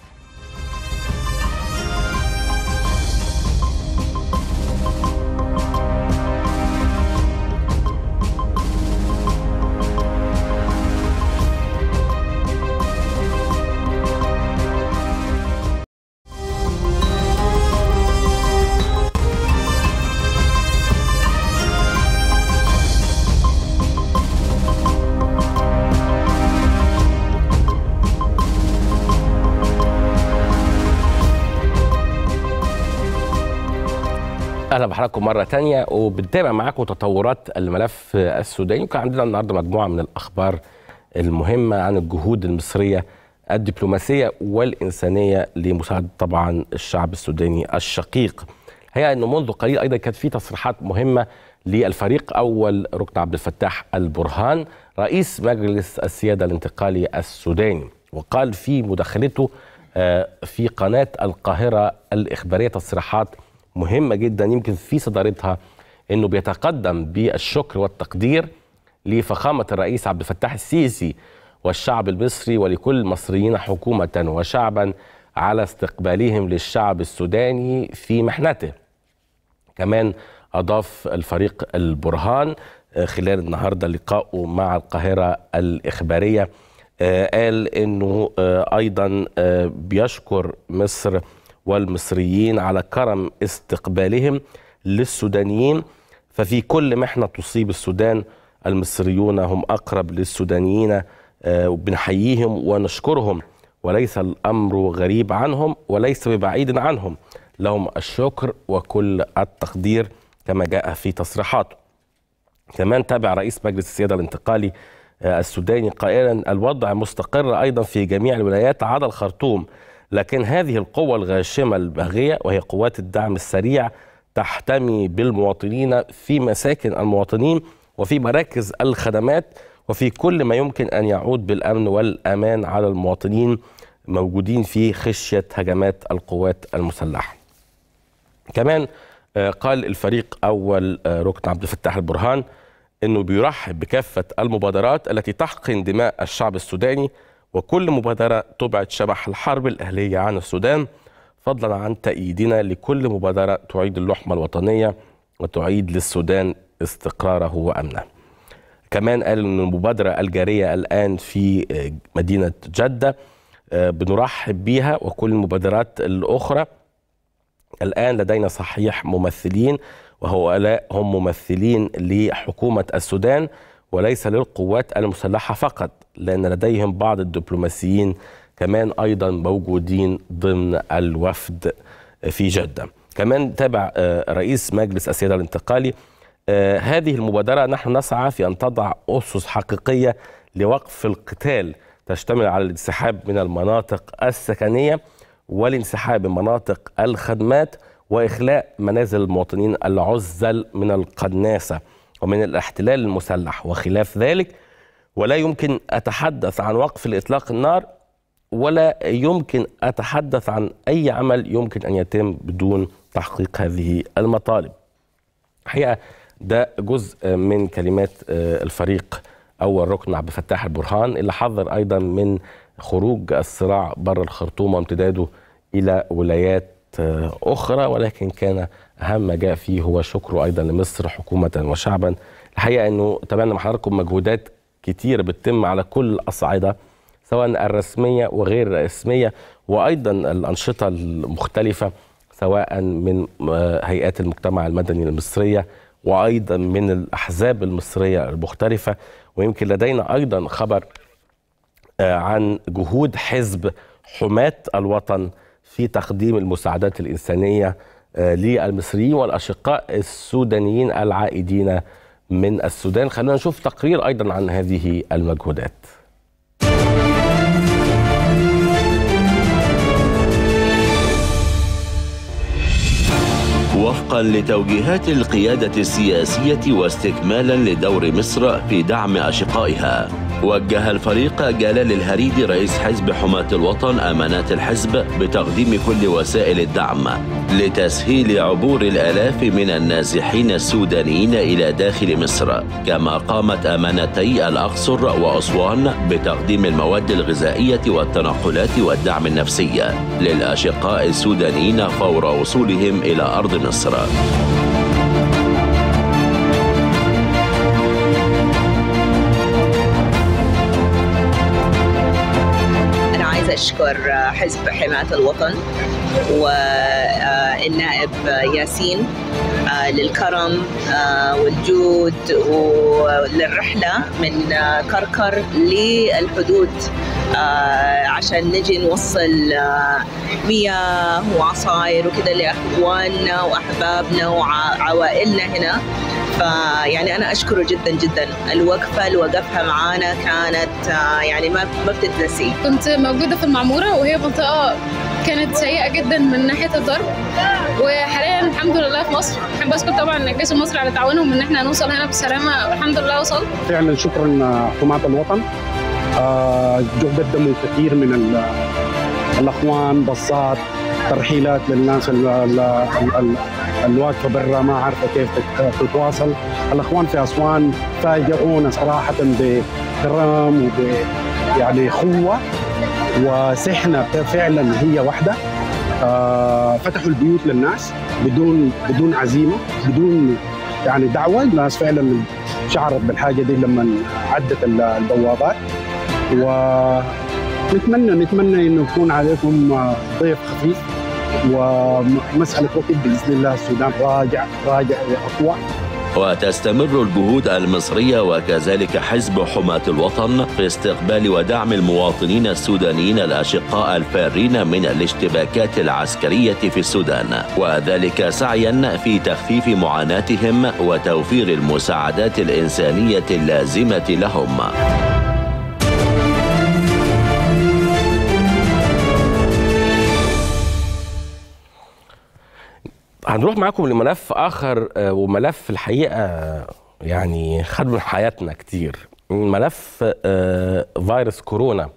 اهلا بحضراتكم مره تانية وبنتابع معاكم تطورات الملف السوداني وكان عندنا النهارده مجموعه من الاخبار المهمه عن الجهود المصريه الدبلوماسيه والانسانيه لمساعده طبعا الشعب السوداني الشقيق. الحقيقه انه منذ قليل ايضا كانت في تصريحات مهمه للفريق اول ركن عبد الفتاح البرهان رئيس مجلس السياده الانتقالي السوداني وقال في مداخلته آه، في قناه القاهره الاخباريه تصريحات مهمه جدا يمكن في صدارتها انه بيتقدم بالشكر والتقدير لفخامه الرئيس عبد الفتاح السيسي والشعب المصري ولكل المصريين حكومه وشعبا على استقبالهم للشعب السوداني في محنته. كمان اضاف الفريق البرهان آه، خلال النهارده لقائه مع القاهره الاخباريه آه، قال انه آه، ايضا آه، بيشكر مصر والمصريين على كرم استقبالهم للسودانيين ففي كل محنه تصيب السودان المصريون هم اقرب للسودانيين آه، وبنحييهم ونشكرهم وليس الامر غريب عنهم وليس ببعيد عنهم لهم الشكر وكل التقدير كما جاء في تصريحاته كمان تابع رئيس مجلس السيادة الانتقالي آه، السوداني قائلا الوضع مستقر أيضا في جميع الولايات عدا الخرطوم لكن هذه القوة الغاشمة الباغية وهي قوات الدعم السريع تحتمي بالمواطنين في مساكن المواطنين وفي مراكز الخدمات وفي كل ما يمكن أن يعود بالأمن والأمان على المواطنين موجودين في خشية هجمات القوات المسلحة كمان آه، قال الفريق أول آه، ركن عبد الفتاح البرهان أنه بيرحب بكافة المبادرات التي تحقن دماء الشعب السوداني وكل مبادرة تبعد شبح الحرب الأهلية عن السودان فضلا عن تأييدنا لكل مبادرة تعيد اللحمة الوطنية وتعيد للسودان استقراره وأمنه كمان قال أن المبادرة الجارية الآن في آه، مدينة جدة آه، بنرحب بيها وكل المبادرات الأخرى الآن لدينا صحيح ممثلين وهؤلاء هم ممثلين لحكومة السودان وليس للقوات المسلحة فقط لأن لديهم بعض الدبلوماسيين كمان أيضا موجودين ضمن الوفد في جدة كمان تابع آه، رئيس مجلس السيادة الانتقالي آه، هذه المبادرة نحن نسعى في أن تضع أسس حقيقية لوقف القتال تشتمل على الانسحاب من المناطق السكنية والانسحاب من مناطق الخدمات وإخلاء منازل المواطنين العزل من القناصة ومن الاحتلال المسلح وخلاف ذلك ولا يمكن أتحدث عن وقف الإطلاق النار ولا يمكن أتحدث عن أي عمل يمكن أن يتم بدون تحقيق هذه المطالب الحقيقة ده جزء من كلمات آه، الفريق أول ركن عبد الفتاح البرهان اللي حذر أيضا من خروج الصراع بره الخرطوم وامتداده إلى ولايات آه، أخرى ولكن كان أهم ما جاء فيه هو شكره أيضا لمصر حكومة وشعبا الحقيقة أنه تبنى مع حضراتكم مجهودات كتير بتتم على كل الأصعدة سواء الرسمية وغير الرسمية وأيضا الأنشطة المختلفة سواء من آه، هيئات المجتمع المدني المصرية وأيضا من الأحزاب المصرية المختلفة ويمكن لدينا أيضا خبر آه، عن جهود حزب حماة الوطن في تقديم المساعدات الإنسانية آه، للمصريين والأشقاء السودانيين العائدين من السودان خلونا نشوف تقرير أيضا عن هذه المجهودات وفقا لتوجيهات القيادة السياسية واستكمالا لدور مصر في دعم أشقائها وجه الفريق جلال الهريدي رئيس حزب حماة الوطن أمانات الحزب بتقديم كل وسائل الدعم لتسهيل عبور الآلاف من النازحين السودانيين إلى داخل مصر كما قامت أمانتي الأقصر وأسوان بتقديم المواد الغذائية والتنقلات والدعم النفسي للأشقاء السودانيين فور وصولهم إلى أرض مصر أنا عايزة أشكر حزب حماية الوطن والنائب ياسين للكرم والجود وللرحلة من كركر للحدود عشان نجي نوصل مياه وعصاير وكده لأخواننا وأحبابنا وعوائلنا هنا فيعني انا اشكره جدا جدا الوقفه اللي وقفها معانا كانت آه، يعني ما ما بتتنسي كنت موجودة في المعمورة وهي منطقة كانت سيئة جدا من ناحية الضرب وحاليا الحمد لله في مصر بحب اشكر طبعا الجيش المصري على تعاونهم ان احنا نوصل هنا بالسلامة والحمد لله وصلت فعلا شكرا حماة الوطن آه، جو قدموا كثير من ال- الاخوان بصات ترحيلات للناس ال- ال- ال- ال- الواقفه برا ما عارفه كيف تت- تتواصل الاخوان في اسوان فاجئونا صراحه بكرم وب يعني خوه وسحنا فعلا هي واحده آه، فتحوا البيوت للناس بدون بدون عزيمه بدون يعني دعوه الناس فعلا شعرت بالحاجه دي لما عدت ال- البوابات ونتمنى نتمنى انه يكون عليكم ضيف خفيف ومساله وقت باذن الله السودان راجع راجع واقوى وتستمر الجهود المصرية وكذلك حزب حماة الوطن في استقبال ودعم المواطنين السودانيين الأشقاء الفارين من الاشتباكات العسكرية في السودان وذلك سعيا في تخفيف معاناتهم وتوفير المساعدات الإنسانية اللازمة لهم هنروح معاكم لملف اخر آه، وملف الحقيقه آه، يعني خد من حياتنا كتير ملف آه، فيروس كورونا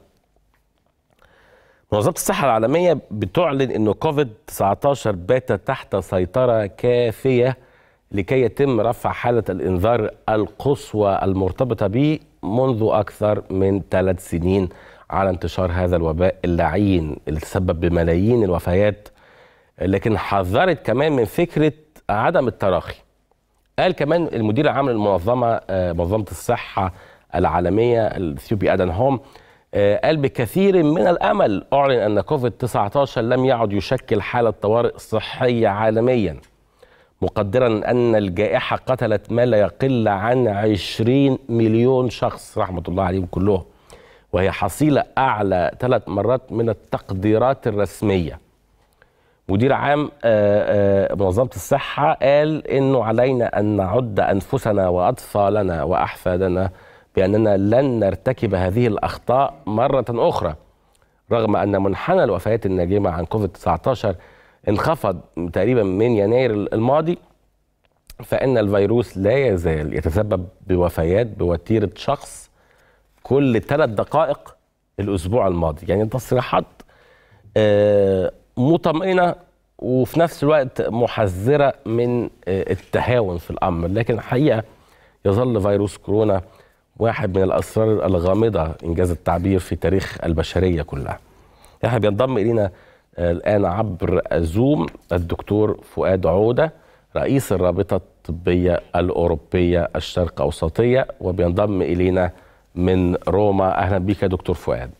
منظمه الصحه العالميه بتعلن انه كوفيد 19 بات تحت سيطره كافيه لكي يتم رفع حاله الانذار القصوى المرتبطه به منذ اكثر من ثلاث سنين على انتشار هذا الوباء اللعين اللي تسبب بملايين الوفيات لكن حذرت كمان من فكره عدم التراخي قال كمان المدير العام للمنظمه آه، منظمه الصحه العالميه الاثيوبي ادن هوم آه، قال بكثير من الامل اعلن ان كوفيد 19 لم يعد يشكل حاله طوارئ صحيه عالميا مقدرا ان الجائحه قتلت ما لا يقل عن 20 مليون شخص رحمه الله عليهم كلهم وهي حصيله اعلى ثلاث مرات من التقديرات الرسميه مدير عام آه، آه، منظمة الصحة قال إنه علينا أن نعد أنفسنا وأطفالنا وأحفادنا بأننا لن نرتكب هذه الأخطاء مرة أخرى رغم أن منحنى الوفيات الناجمة عن كوفيد 19 انخفض تقريبا من يناير الماضي فإن الفيروس لا يزال يتسبب بوفيات بوتيرة شخص كل ثلاث دقائق الأسبوع الماضي يعني تصريحات آه، مطمئنه وفي نفس الوقت محذره من آه، التهاون في الامر لكن الحقيقه يظل فيروس كورونا واحد من الاسرار الغامضه انجاز التعبير في تاريخ البشريه كلها. احنا بينضم الينا آه، الان عبر زوم الدكتور فؤاد عوده رئيس الرابطه الطبيه الاوروبيه الشرق اوسطيه وبينضم الينا من روما اهلا بك يا دكتور فؤاد.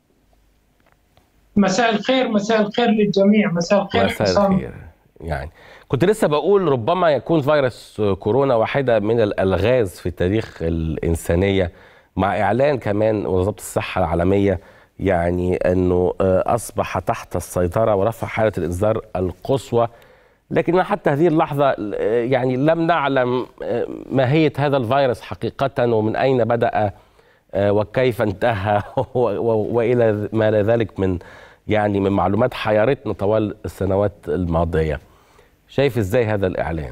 مساء الخير مساء الخير للجميع مساء الخير مساء حسام. الخير يعني كنت لسه بقول ربما يكون فيروس كورونا واحدة من الألغاز في تاريخ الإنسانية مع إعلان كمان منظمة الصحة العالمية يعني أنه آه، أصبح تحت السيطرة ورفع حالة الإنذار القصوى لكن حتى هذه اللحظة آه، يعني لم نعلم آه، ماهية هذا الفيروس حقيقة ومن أين بدأ آه، وكيف انتهى و- و- والى ما الى ذلك من يعني من معلومات حيرتنا طوال السنوات الماضيه. شايف ازاي هذا الاعلان؟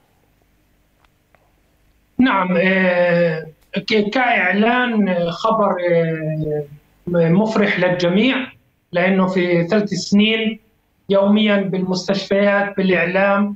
نعم آه، ك- كإعلان آه، خبر آه، مفرح للجميع لأنه في ثلاث سنين يوميا بالمستشفيات بالإعلام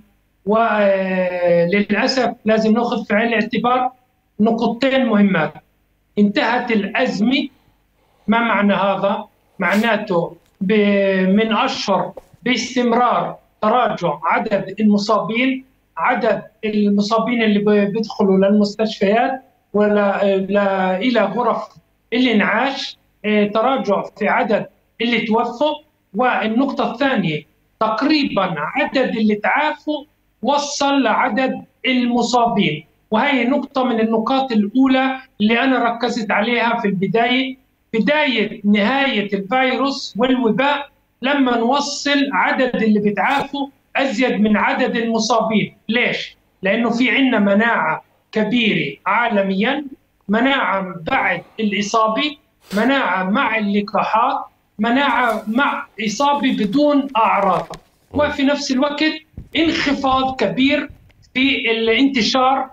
وللأسف لازم نأخذ في عين الاعتبار نقطتين مهمات انتهت الأزمة ما معنى هذا؟ معناته ب- من أشهر باستمرار تراجع عدد المصابين عدد المصابين اللي ب- بيدخلوا للمستشفيات ولا لا الى غرف الانعاش آه، تراجع في عدد اللي توفوا والنقطه الثانيه تقريبا عدد اللي تعافوا وصل لعدد المصابين وهي نقطه من النقاط الاولى اللي انا ركزت عليها في البدايه بدايه نهايه الفيروس والوباء لما نوصل عدد اللي بيتعافوا ازيد من عدد المصابين، ليش؟ لانه في عندنا مناعه كبيره عالميا، مناعه بعد الاصابه، مناعه مع اللقاحات، مناعه مع اصابه بدون اعراض، وفي نفس الوقت انخفاض كبير في الانتشار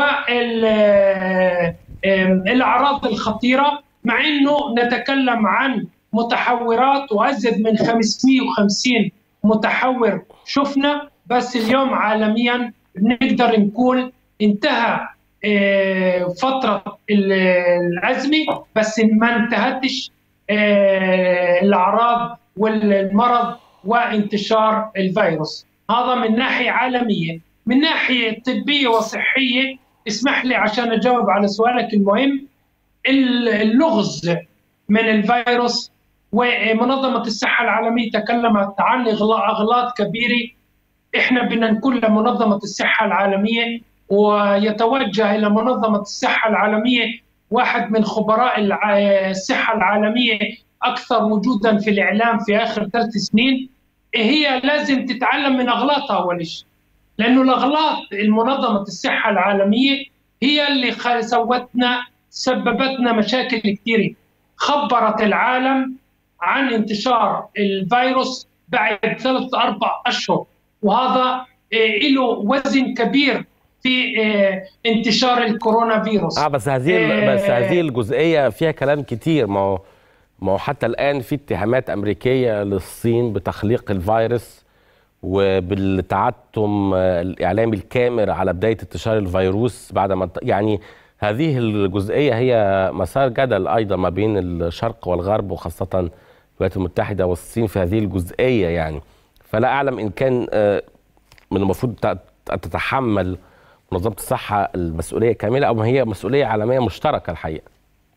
والاعراض الخطيره مع انه نتكلم عن متحورات وازيد من 550 متحور شفنا بس اليوم عالميا بنقدر نقول انتهى آه، فترة ال- الأزمة بس ما انتهتش آه، الأعراض والمرض وانتشار الفيروس هذا من ناحية عالمية من ناحية طبية وصحية اسمح لي عشان أجاوب على سؤالك المهم اللغز من الفيروس ومنظمة الصحة العالمية تكلمت عن إغلاق أغلاط كبيرة إحنا بدنا نقول لمنظمة الصحة العالمية ويتوجه إلى منظمة الصحة العالمية واحد من خبراء الع- الصحة العالمية أكثر وجودا في الإعلام في آخر ثلاث سنين هي لازم تتعلم من أغلاطها أول شيء لأنه الأغلاط المنظمة الصحة العالمية هي اللي خ- سوتنا سببتنا مشاكل كثيرة خبرت العالم عن انتشار الفيروس بعد ثلاث أربع أشهر وهذا له وزن كبير في انتشار الكورونا فيروس اه بس هذه بس هذه الجزئيه فيها كلام كتير ما هو ما هو حتى الان في اتهامات امريكيه للصين بتخليق الفيروس وبالتعتم الاعلامي الكامل على بدايه انتشار الفيروس بعد ما يعني هذه الجزئيه هي مسار جدل ايضا ما بين الشرق والغرب وخاصه الولايات المتحده والصين في هذه الجزئيه يعني فلا اعلم ان كان من المفروض ان تتحمل منظمه الصحه المسؤوليه كامله او هي مسؤوليه عالميه مشتركه الحقيقه.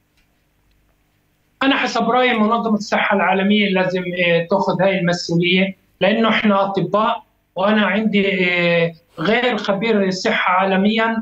انا حسب رايي منظمه الصحه العالميه لازم تاخذ هاي المسؤوليه لانه احنا اطباء وانا عندي غير خبير الصحه عالميا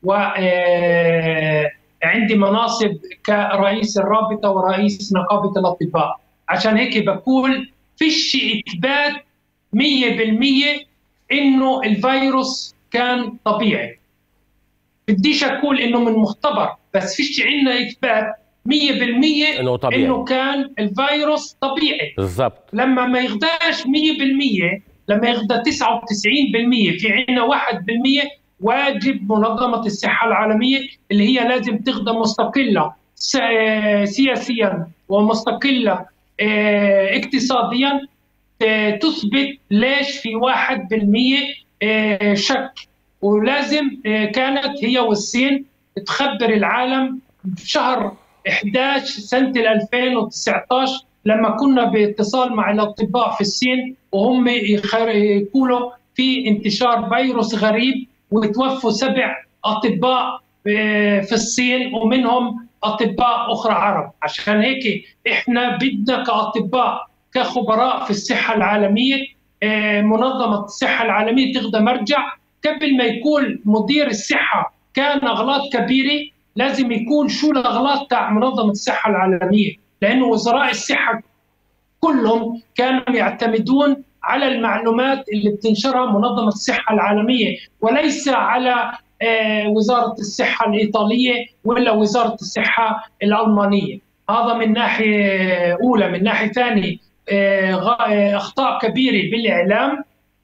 وعندي مناصب كرئيس الرابطه ورئيس نقابه الاطباء عشان هيك بقول فيش اثبات 100% انه الفيروس كان طبيعي بديش اقول انه من مختبر بس فيش عندنا اثبات 100% انه طبيعي انه كان الفيروس طبيعي بالضبط لما ما يغداش 100% لما يغدى 99% في عندنا 1% واجب منظمه الصحه العالميه اللي هي لازم تغدى مستقله سياسيا ومستقله اقتصاديا تثبت ليش في 1% شك ولازم كانت هي والصين تخبر العالم بشهر 11 سنه 2019 لما كنا باتصال مع الاطباء في الصين وهم يقولوا في انتشار فيروس غريب وتوفوا سبع اطباء في الصين ومنهم اطباء اخرى عرب عشان هيك احنا بدنا كاطباء كخبراء في الصحه العالميه منظمه الصحه العالميه تاخذ مرجع قبل ما يكون مدير الصحه كان اغلاط كبيره لازم يكون شو الاغلاط تاع منظمه الصحه العالميه لانه وزراء الصحه كلهم كانوا يعتمدون على المعلومات اللي بتنشرها منظمه الصحه العالميه وليس على وزاره الصحه الايطاليه ولا وزاره الصحه الالمانيه هذا من ناحيه اولى من ناحيه ثانيه اخطاء كبيره بالاعلام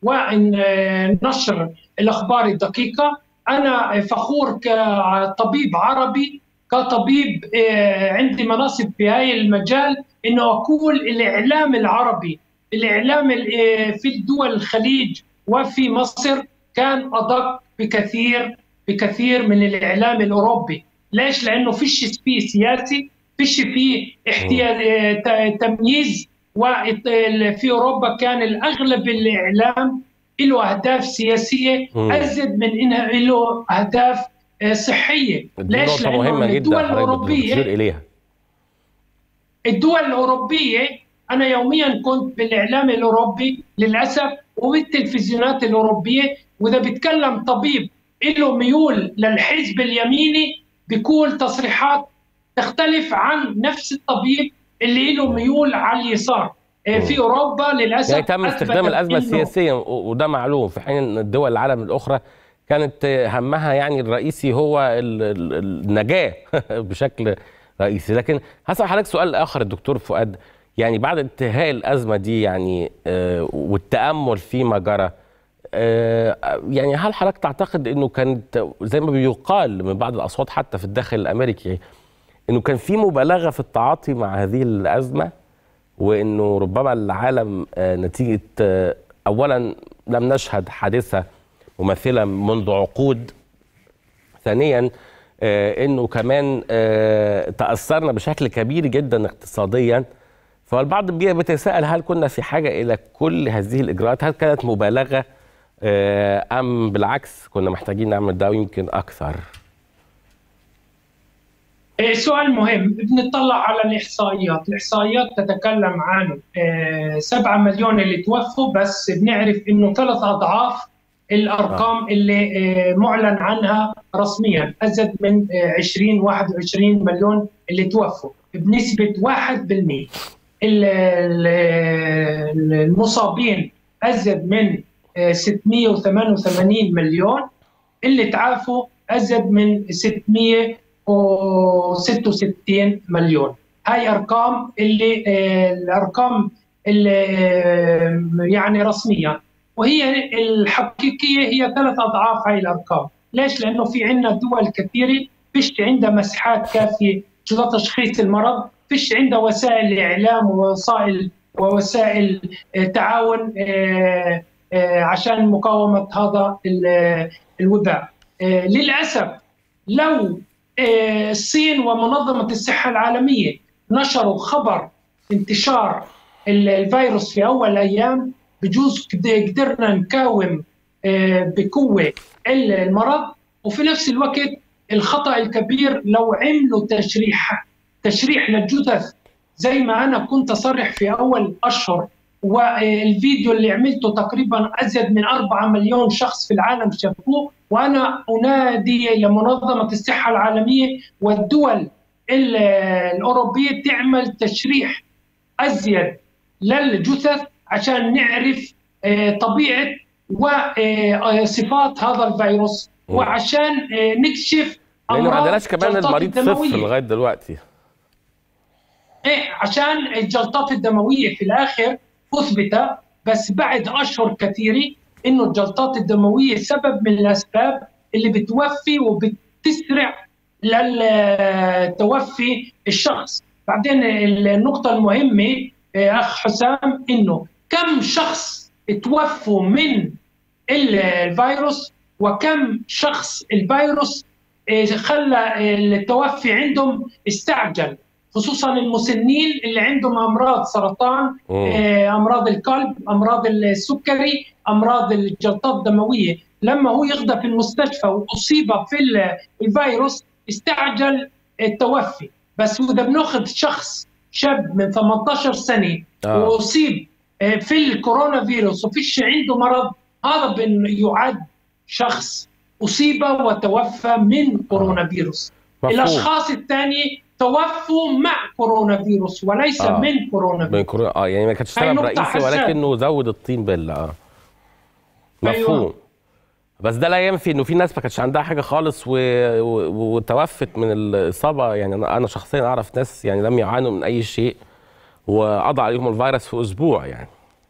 ونشر الاخبار الدقيقه انا فخور كطبيب عربي كطبيب عندي مناصب في هاي المجال انه اقول الاعلام العربي الاعلام في الدول الخليج وفي مصر كان ادق بكثير بكثير من الاعلام الاوروبي ليش لانه فيش فيه سياسي فيش فيه احتياج تمييز وفي اوروبا كان الاغلب الاعلام له اهداف سياسيه ازيد من انها له اهداف صحيه ليش لانه مهمة الدول الاوروبيه إليها. الدول الاوروبيه انا يوميا كنت بالاعلام الاوروبي للاسف وبالتلفزيونات الاوروبيه واذا بيتكلم طبيب له ميول للحزب اليميني بيقول تصريحات تختلف عن نفس الطبيب اللي له ميول على اليسار في اوروبا للاسف يعني تم استخدام الازمه السياسيه وده معلوم في حين ان الدول العالم الاخرى كانت همها يعني الرئيسي هو النجاه بشكل رئيسي لكن هسأل حضرتك سؤال اخر الدكتور فؤاد يعني بعد انتهاء الازمه دي يعني والتامل فيما جرى يعني هل حضرتك تعتقد انه كانت زي ما بيقال من بعض الاصوات حتى في الداخل الامريكي انه كان في مبالغه في التعاطي مع هذه الازمه وانه ربما العالم نتيجه اولا لم نشهد حادثه مماثله منذ عقود ثانيا انه كمان تاثرنا بشكل كبير جدا اقتصاديا فالبعض بيتساءل هل كنا في حاجه الى كل هذه الاجراءات هل كانت مبالغه ام بالعكس كنا محتاجين نعمل ده ويمكن اكثر سؤال مهم بنطلع على الاحصائيات الاحصائيات تتكلم عن 7 مليون اللي توفوا بس بنعرف انه ثلاث اضعاف الارقام اللي معلن عنها رسميا ازيد من 20 21 مليون اللي توفوا بنسبه 1% المصابين ازيد من 688 مليون اللي تعافوا ازيد من 666 مليون هاي ارقام اللي الارقام اللي يعني رسميه وهي الحقيقيه هي ثلاث اضعاف هاي الارقام ليش لانه في عندنا دول كثيره فيش عندها مساحات كافيه لتشخيص المرض فيش عندها وسائل اعلام ووسائل ووسائل تعاون عشان مقاومه هذا الوباء للاسف لو الصين ومنظمه الصحه العالميه نشروا خبر انتشار الفيروس في اول ايام بجوز قدرنا نقاوم بقوه المرض وفي نفس الوقت الخطا الكبير لو عملوا تشريح تشريح للجثث زي ما انا كنت اصرح في اول اشهر والفيديو اللي عملته تقريبا ازيد من 4 مليون شخص في العالم شافوه وانا انادي لمنظمه الصحه العالميه والدول الاوروبيه تعمل تشريح ازيد للجثث عشان نعرف طبيعه وصفات هذا الفيروس وعشان نكشف لان ما عندناش كمان المريض صفر لغايه دلوقتي ايه عشان الجلطات الدمويه في الاخر اثبت بس بعد اشهر كثيره انه الجلطات الدمويه سبب من الاسباب اللي بتوفي وبتسرع للتوفي الشخص بعدين النقطه المهمه اخ حسام انه كم شخص توفوا من الفيروس وكم شخص الفيروس خلى التوفي عندهم استعجل خصوصا المسنين اللي عندهم امراض سرطان امراض القلب امراض السكري امراض الجلطات الدمويه لما هو يغدى في المستشفى واصيب في الفيروس استعجل التوفي بس اذا بناخذ شخص شاب من 18 سنه آه. واصيب في الكورونا فيروس وفيش عنده مرض هذا يعد شخص اصيب وتوفى من كورونا فيروس مفهوم. الاشخاص الثانيه توفوا مع كورونا فيروس وليس آه. من كورونا فيروس من كورونا اه يعني ما كانش سبب رئيسي ولكنه زود الطين بله اه مفهوم أيوة. بس ده لا ينفي انه في ناس ما كانتش عندها حاجه خالص و... و... وتوفت من الاصابه يعني انا شخصيا اعرف ناس يعني لم يعانوا من اي شيء وقضى عليهم الفيروس في اسبوع يعني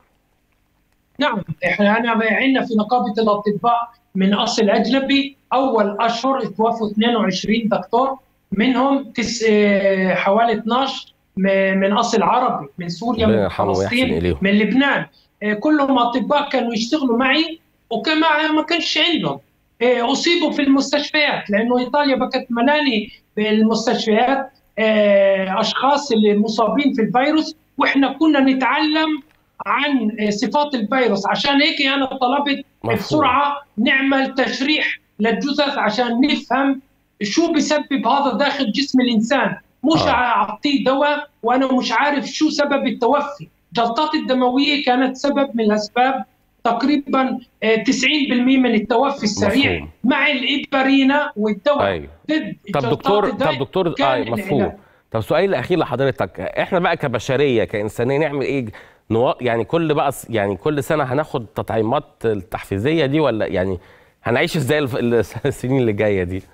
نعم احنا عندنا في نقابه الاطباء من اصل اجنبي اول اشهر توفوا 22 دكتور منهم تس... حوالي 12 من اصل عربي من سوريا من فلسطين من لبنان كلهم اطباء كانوا يشتغلوا معي وكما ما كانش عندهم اصيبوا في المستشفيات لانه ايطاليا بكت ملاني بالمستشفيات اشخاص اللي مصابين في الفيروس واحنا كنا نتعلم عن صفات الفيروس عشان هيك انا طلبت مفهوم. بسرعه نعمل تشريح للجثث عشان نفهم شو بسبب هذا داخل جسم الانسان مش آه. اعطيه دواء وانا مش عارف شو سبب التوفي الجلطات الدمويه كانت سبب من الاسباب تقريبا 90% من التوفي السريع مفهوم. مع الابرينا والدواء أيوه. ضد طب دكتور طب دكتور آه مفهوم طب سؤالي الاخير لحضرتك احنا بقى كبشريه كانسانيه نعمل ايه نوا... يعني كل بقى يعني كل سنه هناخد تطعيمات التحفيزيه دي ولا يعني هنعيش ازاي السنين اللي جايه دي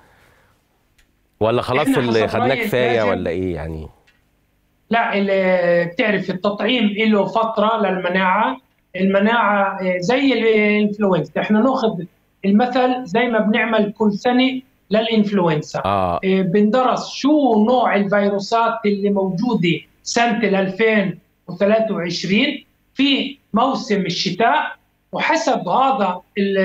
ولا خلاص اللي خدناه كفايه ولا ايه يعني لا اللي بتعرف التطعيم له فتره للمناعه المناعه زي الانفلونزا احنا ناخذ المثل زي ما بنعمل كل سنه للانفلونزا آه. بندرس شو نوع الفيروسات اللي موجوده سنه 2023 في موسم الشتاء وحسب هذا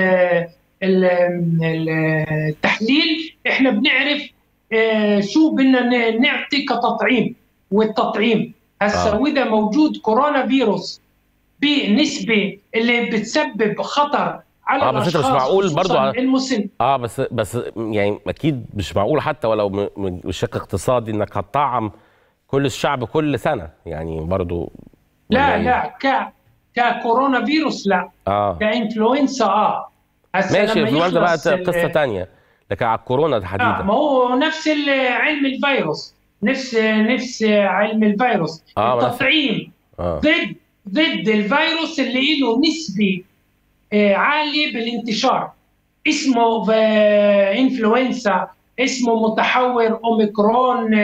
التحليل احنا بنعرف شو بدنا نعطي كتطعيم والتطعيم هسه آه. واذا موجود كورونا فيروس بنسبه اللي بتسبب خطر على اه بس انت مش معقول برضو على المسن اه بس بس يعني اكيد مش معقول حتى ولو من شق اقتصادي انك هتطعم كل الشعب كل سنه يعني برضو لا يعني لا ك ككورونا فيروس لا اه كانفلونزا اه ماشي الانفلونزا بقى قصه ثانيه لكن على الكورونا تحديدا آه ما هو نفس علم الفيروس نفس نفس علم الفيروس آه التطعيم آه. ضد ضد الفيروس اللي له نسبه عاليه بالانتشار اسمه انفلونزا اسمه متحور اوميكرون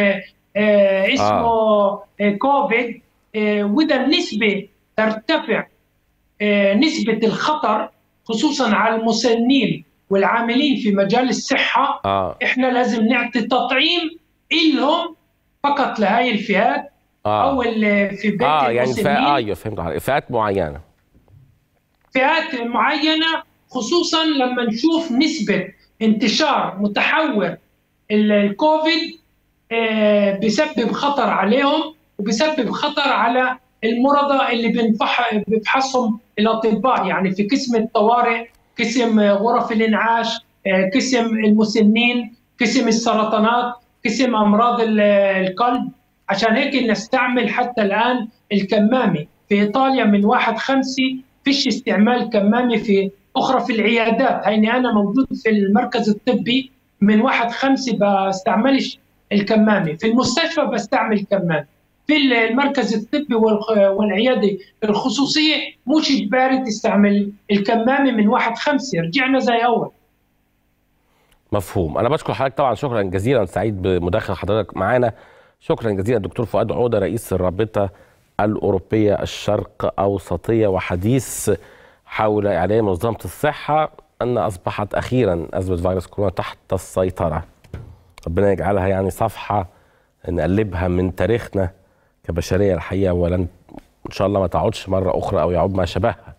اسمه آه. كوفيد واذا النسبه ترتفع آه، نسبه الخطر خصوصا على المسنين والعاملين في مجال الصحه اه احنا لازم نعطي تطعيم إلهم فقط لهي الفئات اه او اللي في بيت اه يعني المسنين فئة ايوه فهمت عليك فئات معينه فئات معينه خصوصا لما نشوف نسبه انتشار متحور ال- الكوفيد آه، بيسبب خطر عليهم وبيسبب خطر على المرضى اللي بنفح بيفحصهم الاطباء يعني في قسم الطوارئ قسم غرف الانعاش آه، قسم المسنين قسم السرطانات قسم امراض ال- القلب عشان هيك نستعمل حتى الان الكمامه في ايطاليا من واحد خمسة فيش استعمال كمامه في اخرى في العيادات هيني انا موجود في المركز الطبي من واحد خمسة بستعملش الكمامه في المستشفى بستعمل كمامه في المركز الطبي والخ- والعياده الخصوصيه مش اجباري تستعمل الكمامه من واحد خمسة رجعنا زي اول مفهوم انا بشكر حضرتك طبعا شكرا جزيلا سعيد بمداخله حضرتك معانا شكرا جزيلا دكتور فؤاد عوده رئيس الرابطه الاوروبيه الشرق اوسطيه وحديث حول اعلان منظمه الصحه ان اصبحت اخيرا ازمه فيروس كورونا تحت السيطره ربنا يجعلها يعني صفحه نقلبها من تاريخنا كبشريه الحقيقه ولن ان شاء الله ما تعودش مره اخرى او يعود ما شبهها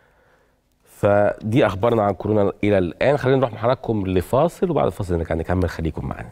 فدي اخبارنا عن كورونا الى الان خلينا نروح مع حضراتكم لفاصل وبعد الفاصل نرجع نكمل خليكم معانا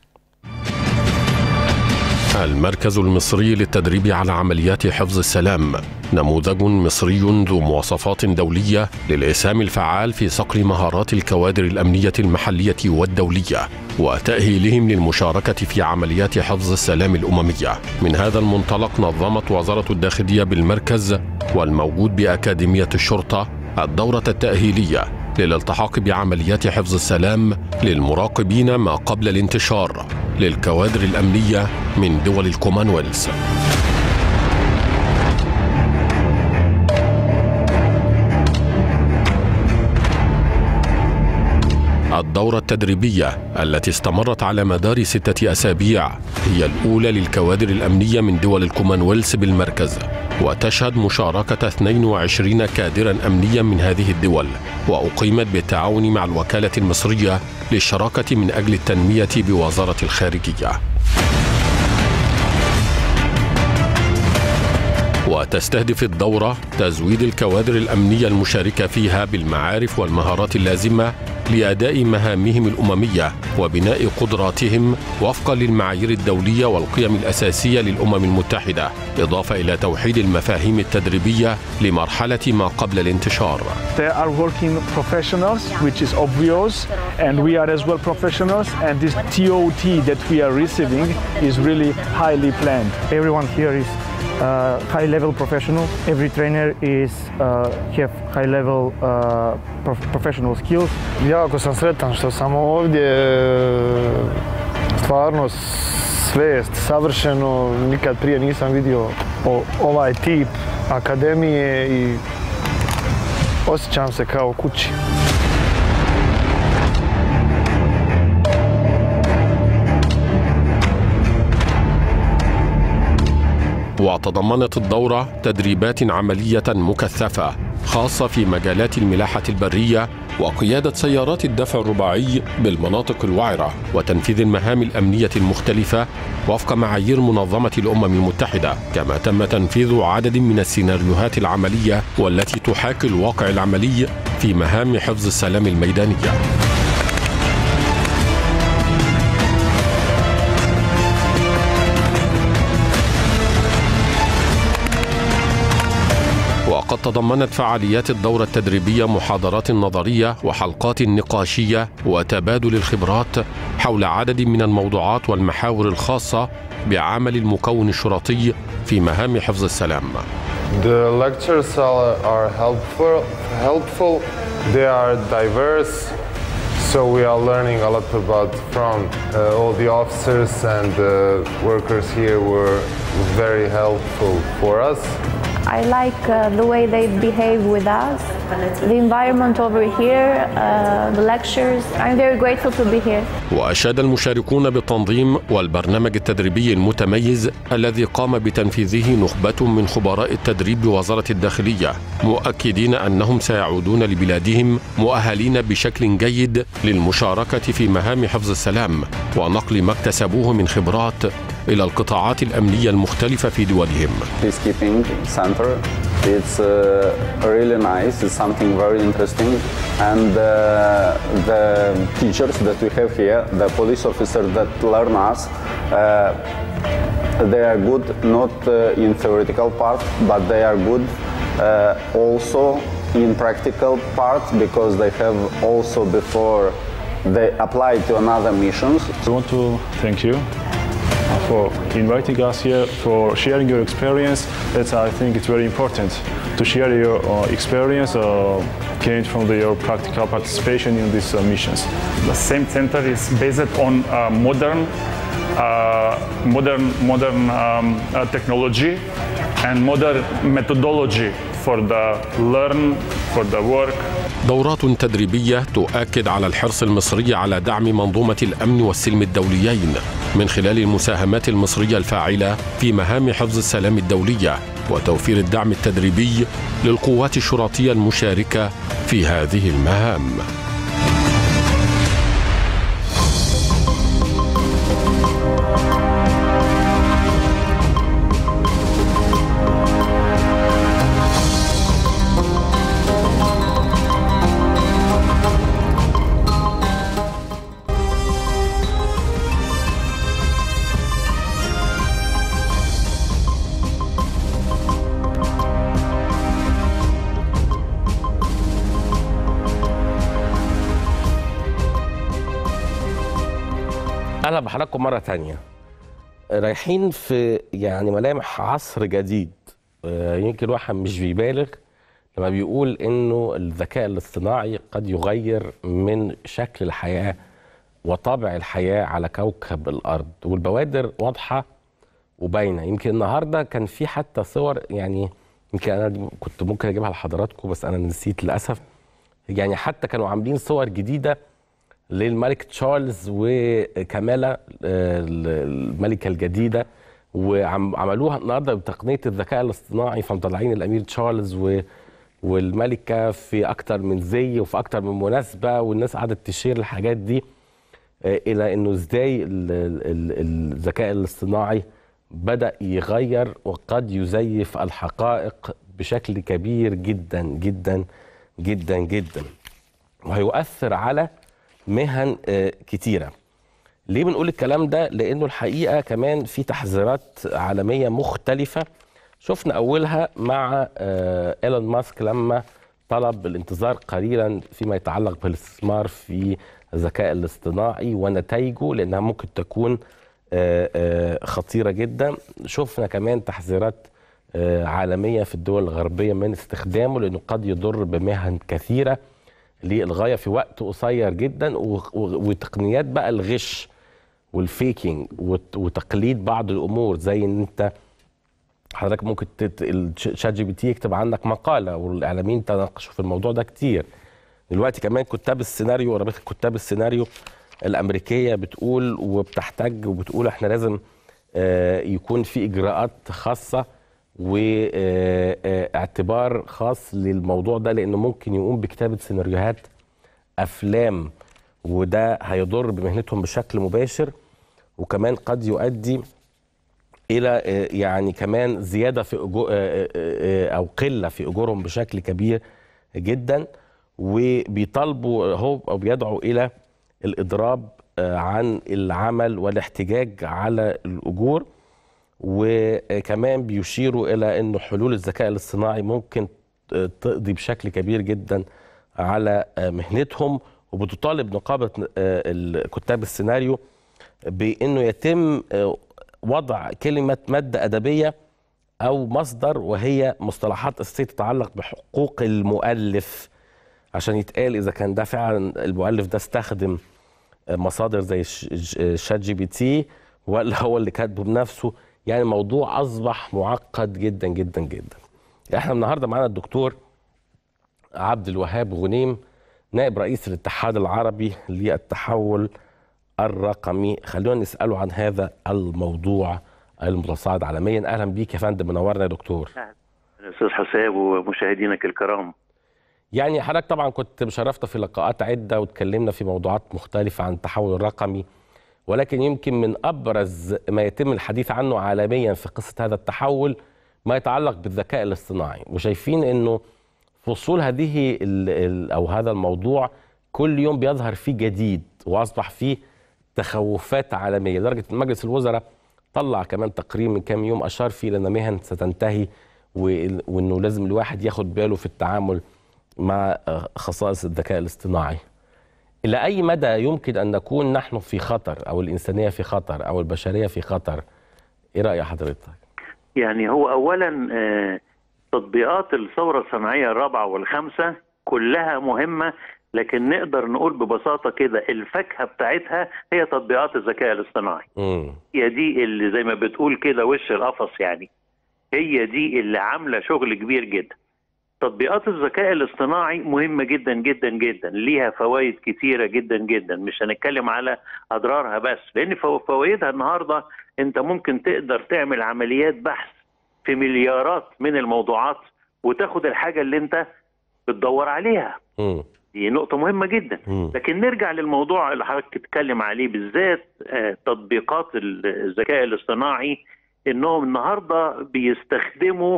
المركز المصري للتدريب على عمليات حفظ السلام نموذج مصري ذو مواصفات دولية للإسهام الفعال في صقل مهارات الكوادر الأمنية المحلية والدولية وتأهيلهم للمشاركة في عمليات حفظ السلام الأممية من هذا المنطلق نظمت وزارة الداخلية بالمركز والموجود بأكاديمية الشرطة الدورة التأهيلية للالتحاق بعمليات حفظ السلام للمراقبين ما قبل الانتشار للكوادر الأمنية من دول الكومنولث الدورة التدريبية التي استمرت على مدار ستة أسابيع هي الأولى للكوادر الأمنية من دول الكومنولث بالمركز وتشهد مشاركة 22 كادرا أمنيا من هذه الدول وأقيمت بالتعاون مع الوكالة المصرية للشراكة من أجل التنمية بوزارة الخارجية وتستهدف الدورة تزويد الكوادر الأمنية المشاركة فيها بالمعارف والمهارات اللازمة لأداء مهامهم الأممية وبناء قدراتهم وفقا للمعايير الدولية والقيم الأساسية للأمم المتحدة إضافة إلى توحيد المفاهيم التدريبية لمرحلة ما قبل الانتشار They are working professionals, which is obvious, and we are as well professionals. And this TOT that we are receiving is really highly planned. Everyone here is uh, high level professional. Every trainer is uh, have high level uh, prof- professional skills. Jako sam sretan što sam ovdje, stvarno sve je savršeno, nikad prije nisam vidio o- ovaj tip akademije i osjećam se kao kući. وتضمنت الدورة تدريبات عملية مكثفة خاصة في مجالات الملاحة البرية وقيادة سيارات الدفع الرباعي بالمناطق الوعرة وتنفيذ المهام الأمنية المختلفة وفق معايير منظمة الأمم المتحدة كما تم تنفيذ عدد من السيناريوهات العملية والتي تحاكي الواقع العملي في مهام حفظ السلام الميدانية وقد تضمنت فعاليات الدورة التدريبية محاضرات نظرية وحلقات نقاشية وتبادل الخبرات حول عدد من الموضوعات والمحاور الخاصة بعمل المكون الشرطي في مهام حفظ السلام. The lectures are, are helpful, helpful. They are diverse. So we are learning a lot about from uh, all the officers and uh, workers here were very helpful for us. I like uh, the way they behave with us, the environment over here, uh, the lectures. I'm very grateful to be here. وأشاد المشاركون بالتنظيم والبرنامج التدريبي المتميز الذي قام بتنفيذه نخبة من خبراء التدريب بوزارة الداخلية مؤكدين أنهم سيعودون لبلادهم مؤهلين بشكل جيد للمشاركة في مهام حفظ السلام ونقل ما اكتسبوه من خبرات إلى القطاعات الأمنية المختلفة في دولهم peacekeeping center. It's uh, really nice. It's something very interesting. And uh, the teachers that we have here, the police officers that learn us, uh, they are good not uh, in theoretical part, but they are good uh, also in practical part because they have also before they apply to another missions. I want to thank you for inviting us here, for sharing your experience. That's, I think it's very important to share your uh, experience uh, gained from the, your practical participation in these uh, missions. The same center is based on uh, modern, uh, modern, modern um, uh, technology and modern methodology for the learn, for the work, دورات تدريبية تؤكد على الحرص المصري على دعم منظومة الأمن والسلم الدوليين من خلال المساهمات المصرية الفاعلة في مهام حفظ السلام الدولية وتوفير الدعم التدريبي للقوات الشرطية المشاركة في هذه المهام. اهلا بحضراتكم مره تانية رايحين في يعني ملامح عصر جديد آه، يمكن الواحد مش بيبالغ لما بيقول انه الذكاء الاصطناعي قد يغير من شكل الحياه وطابع الحياه على كوكب الارض والبوادر واضحه وباينه يمكن النهارده كان في حتى صور يعني يمكن انا دي كنت ممكن اجيبها لحضراتكم بس انا نسيت للاسف يعني حتى كانوا عاملين صور جديده للملك تشارلز وكاميلا آه، الملكه الجديده وعملوها النهارده بتقنيه الذكاء الاصطناعي فمطلعين الامير تشارلز و والملكه في اكتر من زي وفي اكتر من مناسبه والناس قعدت تشير الحاجات دي آه، الى انه ازاي ال- ال- ال- الذكاء الاصطناعي بدا يغير وقد يزيف الحقائق بشكل كبير جدا جدا جدا جدا وهيؤثر على مهن آه، كتيره ليه بنقول الكلام ده لانه الحقيقه كمان في تحذيرات عالميه مختلفه شفنا اولها مع آه، ايلون ماسك لما طلب الانتظار قليلا فيما يتعلق بالاستثمار في الذكاء الاصطناعي ونتائجه لانها ممكن تكون آه، آه، خطيره جدا شفنا كمان تحذيرات آه، عالميه في الدول الغربيه من استخدامه لانه قد يضر بمهن كثيره للغايه في وقت قصير جدا و- و- وتقنيات بقى الغش والفيكينج وت- وتقليد بعض الامور زي ان انت حضرتك ممكن تت... الشات جي بي تي يكتب عنك مقاله والاعلاميين تناقشوا في الموضوع ده كتير دلوقتي كمان كتاب السيناريو رابطه كتاب السيناريو الامريكيه بتقول وبتحتج وبتقول احنا لازم آه، يكون في اجراءات خاصه واعتبار خاص للموضوع ده لانه ممكن يقوم بكتابه سيناريوهات افلام وده هيضر بمهنتهم بشكل مباشر وكمان قد يؤدي الى آه، يعني كمان زياده في أجو... آه، آه، آه، او قله في اجورهم بشكل كبير جدا وبيطالبوا هو او بيدعوا الى الاضراب آه، عن العمل والاحتجاج على الاجور وكمان بيشيروا الى انه حلول الذكاء الاصطناعي ممكن آه، تقضي بشكل كبير جدا على آه، مهنتهم وبتطالب نقابه آه، ال- كتاب السيناريو بانه يتم آه، وضع كلمه ماده ادبيه او مصدر وهي مصطلحات اساسيه تتعلق بحقوق المؤلف عشان يتقال اذا كان ده فعلا المؤلف ده استخدم مصادر زي الش- الش- الشات جي بي تي ولا هو اللي كاتبه بنفسه يعني الموضوع اصبح معقد جدا جدا جدا احنا النهارده معانا الدكتور عبد الوهاب غنيم نائب رئيس الاتحاد العربي للتحول الرقمي خلونا نساله عن هذا الموضوع المتصاعد عالميا اهلا بيك يا فندم منورنا يا دكتور استاذ حساب ومشاهدينك الكرام يعني حضرتك طبعا كنت مشرفنا في لقاءات عده واتكلمنا في موضوعات مختلفه عن التحول الرقمي ولكن يمكن من ابرز ما يتم الحديث عنه عالميا في قصه هذا التحول ما يتعلق بالذكاء الاصطناعي وشايفين انه فصول هذه ال ال او هذا الموضوع كل يوم بيظهر فيه جديد واصبح فيه تخوفات عالميه لدرجه ان مجلس الوزراء طلع كمان تقرير من كام يوم اشار فيه لان مهن ستنتهي وانه لازم الواحد ياخد باله في التعامل مع خصائص الذكاء الاصطناعي الى اي مدى يمكن ان نكون نحن في خطر او الانسانيه في خطر او البشريه في خطر ايه راي حضرتك يعني هو اولا تطبيقات الثوره الصناعيه الرابعه والخامسه كلها مهمه لكن نقدر نقول ببساطه كده الفاكهه بتاعتها هي تطبيقات الذكاء الاصطناعي مم. هي دي اللي زي ما بتقول كده وش القفص يعني هي دي اللي عامله شغل كبير جدا تطبيقات الذكاء الاصطناعي مهمة جدا جدا جدا ليها فوائد كتيرة جدا جدا مش هنتكلم على أضرارها بس لأن فوائدها النهاردة أنت ممكن تقدر تعمل عمليات بحث في مليارات من الموضوعات وتاخد الحاجة اللي أنت بتدور عليها مم. دي نقطة مهمة جدا مم. لكن نرجع للموضوع اللي حضرتك بتتكلم عليه بالذات آه، تطبيقات الذكاء الاصطناعي انهم النهارده بيستخدموا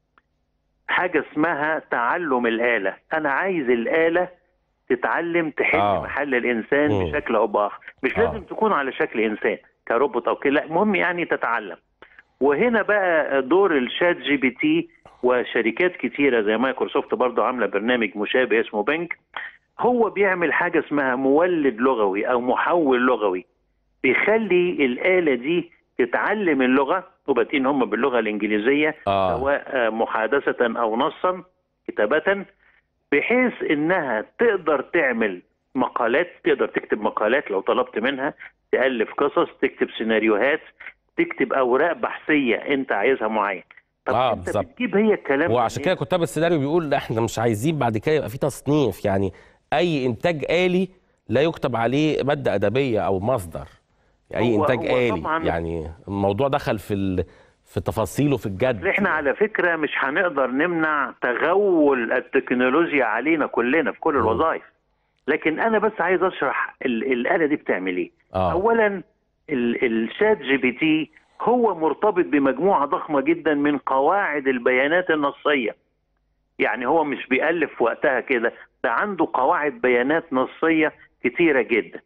حاجه اسمها تعلم الاله انا عايز الاله تتعلم تحل آه. آه. محل الانسان مم. بشكل او باخر مش آه. لازم تكون على شكل انسان كروبوت او كده لا المهم يعني تتعلم وهنا بقى دور الشات جي بي تي وشركات كتيره زي مايكروسوفت برضه عامله برنامج مشابه اسمه بنك هو بيعمل حاجه اسمها مولد لغوي او محول لغوي بيخلي الاله دي تتعلم اللغه وبادئين هم باللغه الانجليزيه آه. سواء آه، محادثه او نصا كتابه بحيث انها تقدر تعمل مقالات تقدر تكتب مقالات لو طلبت منها تالف قصص تكتب سيناريوهات تكتب اوراق بحثيه انت عايزها معين طب اه انت بالظبط بتجيب هي الكلام وعشان كده كتاب السيناريو بيقول لا احنا مش عايزين بعد كده يبقى في تصنيف يعني اي انتاج آلي لا يكتب عليه مادة أدبية أو مصدر اي هو- انتاج هو آلي طبعاً- يعني الموضوع دخل في ال... في تفاصيله في الجد احنا على فكره مش هنقدر نمنع تغول التكنولوجيا علينا كلنا في كل الوظائف لكن انا بس عايز اشرح ال- الاله دي بتعمل ايه آه. اولا ال- الشات جي بي تي هو مرتبط بمجموعه ضخمه جدا من قواعد البيانات النصيه يعني هو مش بيألف وقتها كده ده عنده قواعد بيانات نصيه كتيره جدا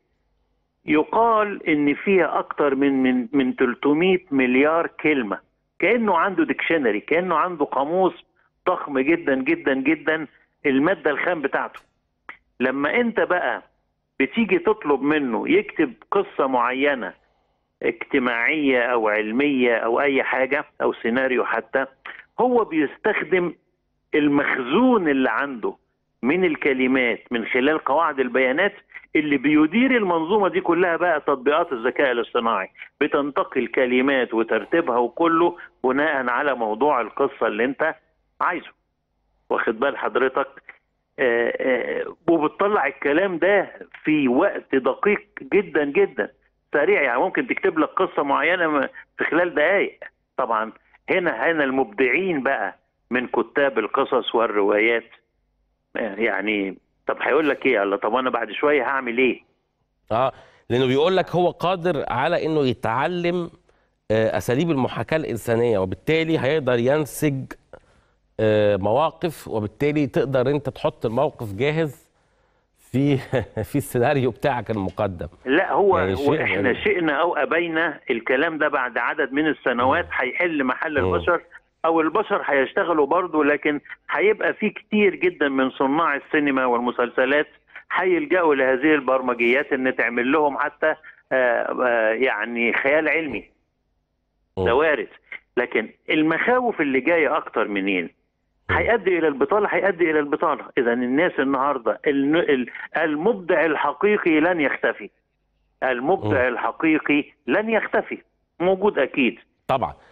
يقال ان فيها اكتر من من من 300 مليار كلمه كانه عنده ديكشنري كانه عنده قاموس ضخم جدا جدا جدا الماده الخام بتاعته لما انت بقى بتيجي تطلب منه يكتب قصه معينه اجتماعيه او علميه او اي حاجه او سيناريو حتى هو بيستخدم المخزون اللي عنده من الكلمات من خلال قواعد البيانات اللي بيدير المنظومه دي كلها بقى تطبيقات الذكاء الاصطناعي بتنتقي الكلمات وترتيبها وكله بناء على موضوع القصه اللي انت عايزه واخد بال حضرتك آه، آه، وبتطلع الكلام ده في وقت دقيق جدا جدا سريع يعني ممكن تكتب لك قصه معينه م- في خلال دقائق طبعا هنا هنا المبدعين بقى من كتاب القصص والروايات آه، يعني طب هيقول لك ايه الله طب انا بعد شويه هعمل ايه اه لانه بيقول لك هو قادر على انه يتعلم آه، اساليب المحاكاه الانسانيه وبالتالي هيقدر ينسج آه، مواقف وبالتالي تقدر انت تحط الموقف جاهز في في السيناريو بتاعك المقدم لا هو, يعني هو شيء احنا غريب. شئنا او ابينا الكلام ده بعد عدد من السنوات هيحل محل مم. البشر او البشر هيشتغلوا برضه لكن هيبقى في كتير جدا من صناع السينما والمسلسلات هيلجأوا لهذه البرمجيات ان تعمل لهم حتى آه، آه، يعني خيال علمي ده وارد لكن المخاوف اللي جايه اكتر منين هيؤدي الى البطاله هيؤدي الى البطاله اذا الناس النهارده الن- ال- المبدع الحقيقي لن يختفي المبدع الحقيقي لن يختفي موجود اكيد طبعا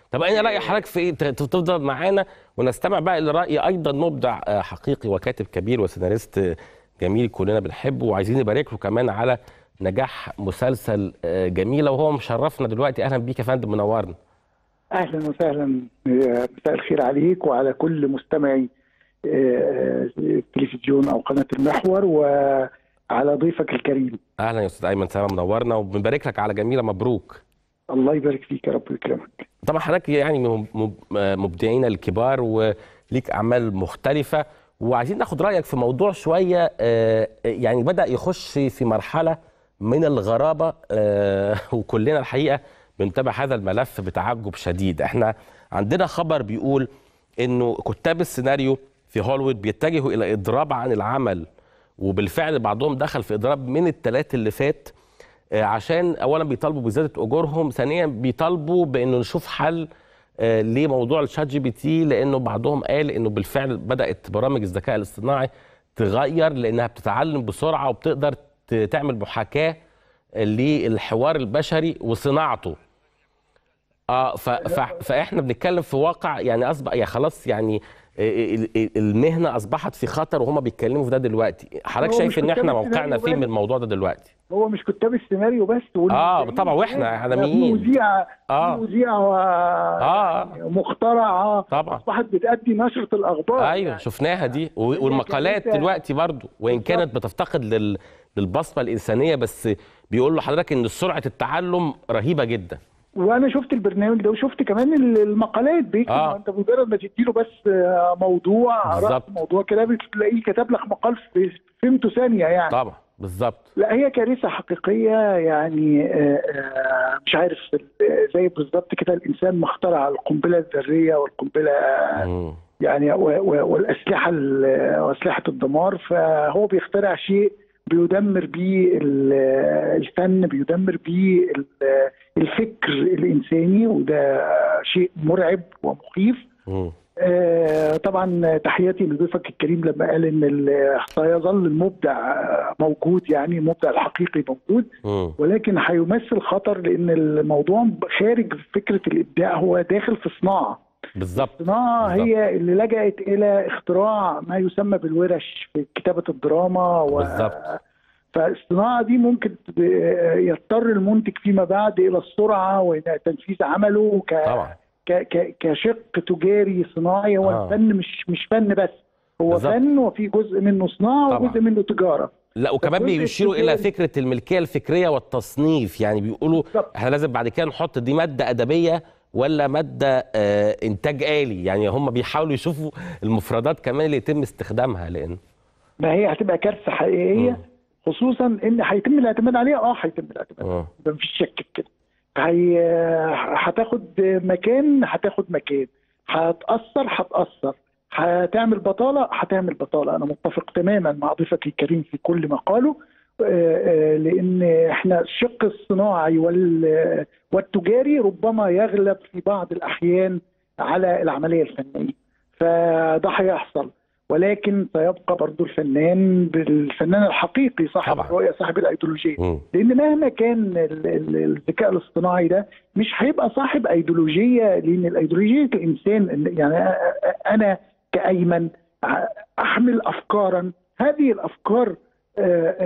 طب انا راي حضرتك في ايه ت- تفضل معانا ونستمع بقى لراي ايضا مبدع آه، حقيقي وكاتب كبير وسيناريست آه، جميل كلنا بنحبه وعايزين نبارك له كمان على نجاح مسلسل آه، جميله وهو مشرفنا دلوقتي اهلا بيك يا فندم منورنا اهلا وسهلا آه، مساء الخير عليك وعلى كل مستمعي آه، التلفزيون او قناه المحور وعلى ضيفك الكريم اهلا يا استاذ ايمن سلام منورنا وبنبارك لك على جميله مبروك الله يبارك فيك يا رب ويكرمك طبعا حضرتك يعني من مب- مبدعين الكبار وليك اعمال مختلفه وعايزين ناخد رايك في موضوع شويه آه، يعني بدا يخش في مرحله من الغرابه آه، وكلنا الحقيقه بنتابع هذا الملف بتعجب شديد احنا عندنا خبر بيقول انه كتاب السيناريو في هوليوود بيتجهوا الى اضراب عن العمل وبالفعل بعضهم دخل في اضراب من الثلاث اللي فات آه، عشان اولا بيطالبوا بزياده اجورهم ثانيا بيطالبوا بانه نشوف حل آه، لموضوع الشات جي بي تي لانه بعضهم قال انه بالفعل بدات برامج الذكاء الاصطناعي تغير لانها بتتعلم بسرعه وبتقدر ت- تعمل محاكاه للحوار البشري وصناعته اه ف ف فاحنا بنتكلم في واقع يعني اصبح يعني خلاص يعني ال- ال- المهنه اصبحت في خطر وهما بيتكلموا في ده دلوقتي حضرتك هو شايف مش ان كتاب احنا السيناريو موقعنا فين بس. من الموضوع ده دلوقتي هو مش كتاب السيناريو بس اه طبعا واحنا اعلاميين في مذيعه آه. في مذيعه اه مخترعه طبعا اصبحت بتأدي نشره الاخبار ايوه شفناها دي و- والمقالات كارثة. دلوقتي برضو وان كانت بتفتقد لل للبصمه الانسانيه بس بيقول لحضرتك ان سرعه التعلم رهيبه جدا وانا شفت البرنامج ده وشفت كمان ال- المقالات بيكتب آه. انت مجرد ما تديله بس آه، موضوع رأس بالظبط. موضوع كده بتلاقيه كتب لك مقال في فهمته ثانيه يعني طبعا بالظبط لا هي كارثه حقيقيه يعني آه، آه، مش عارف ال- زي بالظبط كده الانسان ما اخترع القنبله الذريه والقنبله يعني و- و- والاسلحه ال- واسلحه الدمار فهو بيخترع شيء بيدمر بيه ال- الفن بيدمر بيه ال- الفكر الانساني وده شيء مرعب ومخيف آه، طبعا تحياتي لضيفك الكريم لما قال ان ال- سيظل المبدع آه، موجود يعني المبدع الحقيقي موجود ولكن هيمثل خطر لان الموضوع خارج فكره الابداع هو داخل في صناعه بالظبط الصناعه هي اللي لجأت الى اختراع ما يسمى بالورش في كتابه الدراما و... بالظبط فالصناعه دي ممكن ت- يضطر المنتج فيما بعد الى السرعه وتنفيذ عمله ك... طبعا ك... ك... كشق تجاري صناعي هو آه. الفن مش مش فن بس هو بالظبط. فن وفي جزء منه صناعه طبعا. وجزء منه تجاره لا وكمان الجزء بيشيروا الى التجاري- فكره الملكيه الفكريه والتصنيف يعني بيقولوا احنا لازم بعد كده نحط دي ماده ادبيه ولا ماده آه انتاج آلي يعني هم بيحاولوا يشوفوا المفردات كمان اللي يتم استخدامها لان ما هي هتبقى كارثه حقيقيه خصوصا ان هيتم الاعتماد عليها اه هيتم الاعتماد اه ده مفيش شك في كده هي هتاخد مكان هتاخد مكان هتأثر هتأثر هتعمل بطالة هتعمل بطالة أنا متفق تماما مع ضيفك الكريم في كل ما قاله آه، آه، لأن احنا الشق الصناعي وال- والتجاري ربما يغلب في بعض الأحيان على العملية الفنية فده هيحصل ولكن سيبقى برضو الفنان بالفنان الحقيقي صاحب طبعا. الرؤية صاحب الأيديولوجية لان مهما كان ال- ال- الذكاء الاصطناعي ده مش هيبقى صاحب ايديولوجيه لان الايديولوجيه الانسان يعني أ- انا كايمن ع- احمل افكارا هذه الافكار آه،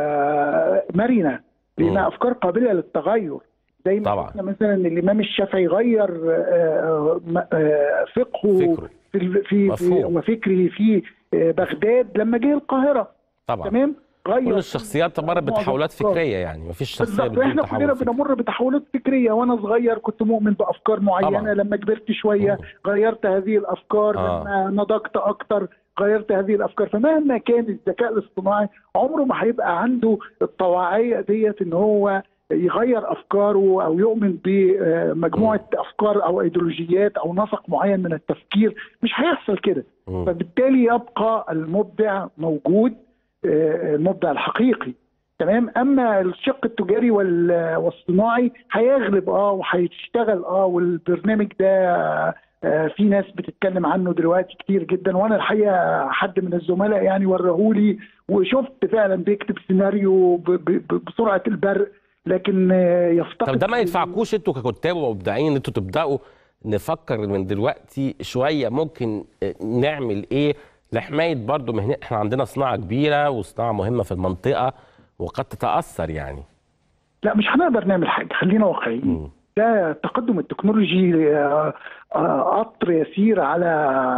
آه، مرنه لانها افكار قابله للتغير زي ما طبعا. شفنا مثلا الامام الشافعي غير آه، م- آه، فقهه في ال- في, في مفهوم. وفكره في آه، بغداد لما جه القاهره طبعا تمام غير كل الشخصيات مرت بتحولات أفكار. فكريه يعني مفيش شخصيه بالظبط بدون احنا تحول كلنا فكري. بنمر بتحولات فكريه وانا صغير كنت مؤمن بافكار معينه طبعاً. لما كبرت شويه غيرت هذه الافكار آه. لما نضجت اكتر غيرت هذه الافكار فمهما كان الذكاء الاصطناعي عمره ما هيبقى عنده الطواعيه ديت ان هو يغير افكاره او يؤمن بمجموعه افكار او ايديولوجيات او نسق معين من التفكير مش هيحصل كده فبالتالي يبقى المبدع موجود آه، المبدع الحقيقي تمام اما الشق التجاري وال- والصناعي هيغلب اه وهيشتغل اه والبرنامج ده آه، في ناس بتتكلم عنه دلوقتي كتير جدا وانا الحقيقه حد من الزملاء يعني ورهولي وشفت فعلا بيكتب سيناريو ب- ب- ب- بسرعه البرق لكن آه، يفتقد طب ده ما يدفعكوش انتوا ككتاب ومبدعين ان انتوا تبداوا نفكر من دلوقتي شويه ممكن نعمل ايه لحمايه برضو مهن... احنا عندنا صناعه كبيره وصناعه مهمه في المنطقه وقد تتاثر يعني لا مش هنقدر نعمل حاجه خلينا واقعيين ده التقدم التكنولوجي آه، آه، قطر يسير على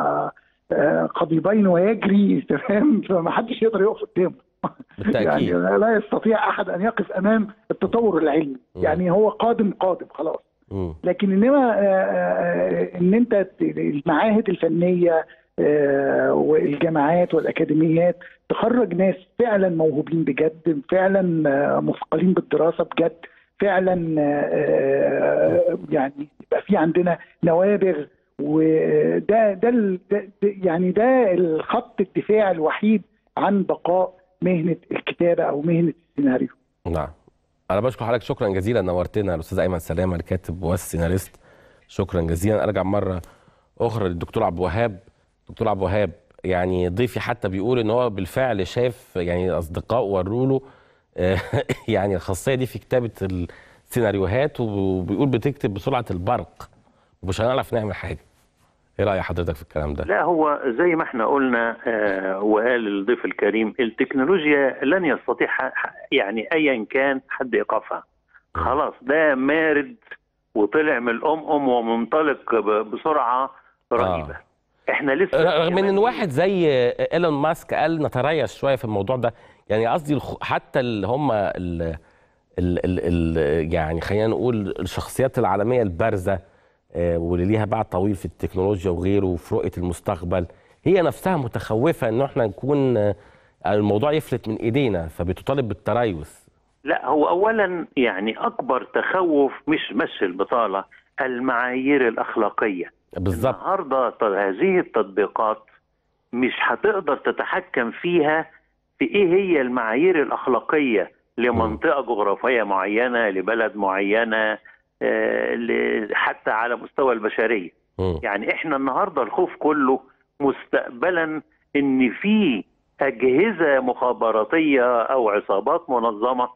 آه، قضيبين ويجري تمام فما حدش يقدر يقف قدامه بالتأكيد. يعني لا يستطيع احد ان يقف امام التطور العلمي يعني هو قادم قادم خلاص مم. لكن انما آه، آه، ان انت ت- المعاهد الفنيه آه، والجامعات والاكاديميات تخرج ناس فعلا موهوبين بجد فعلا آه، مثقلين بالدراسه بجد فعلا آه، آه، يعني يبقى في عندنا نوابغ وده ده, ال- ده ده- يعني ده الخط الدفاع الوحيد عن بقاء مهنه الكتابه او مهنه السيناريو نعم انا بشكر حضرتك شكرا جزيلا نورتنا الاستاذ ايمن سلامه الكاتب والسيناريست شكرا جزيلا ارجع مره اخرى للدكتور عبد الوهاب دكتور عبد الوهاب يعني ضيفي حتى بيقول ان هو بالفعل شاف يعني اصدقاء وروا له آه، يعني الخاصيه دي في كتابه السيناريوهات وبيقول بتكتب بسرعه البرق ومش هنعرف نعمل حاجه ايه راي حضرتك في الكلام ده لا هو زي ما احنا قلنا آه وقال الضيف الكريم التكنولوجيا لن يستطيع ح- ح- يعني ايا كان حد ايقافها خلاص ده مارد وطلع من الام ام ومنطلق ب- بسرعه رهيبه احنا لسه رغم ان واحد زي ايلون ماسك قال نتريث شويه في الموضوع ده يعني قصدي الخ- حتى اللي هم ال ال ال ال يعني خلينا نقول الشخصيات العالميه البارزه آه، واللي ليها باع طويل في التكنولوجيا وغيره وفي رؤيه المستقبل هي نفسها متخوفه ان احنا نكون آه، الموضوع يفلت من ايدينا فبتطالب بالتريث لا هو اولا يعني اكبر تخوف مش مش البطاله المعايير الاخلاقيه بالظبط النهارده ط- هذه التطبيقات مش هتقدر تتحكم فيها في ايه هي المعايير الاخلاقيه لمنطقه جغرافيه معينه لبلد معينه آه، ل- حتى على مستوى البشريه يعني احنا النهارده الخوف كله مستقبلا ان في اجهزه مخابراتيه او عصابات منظمه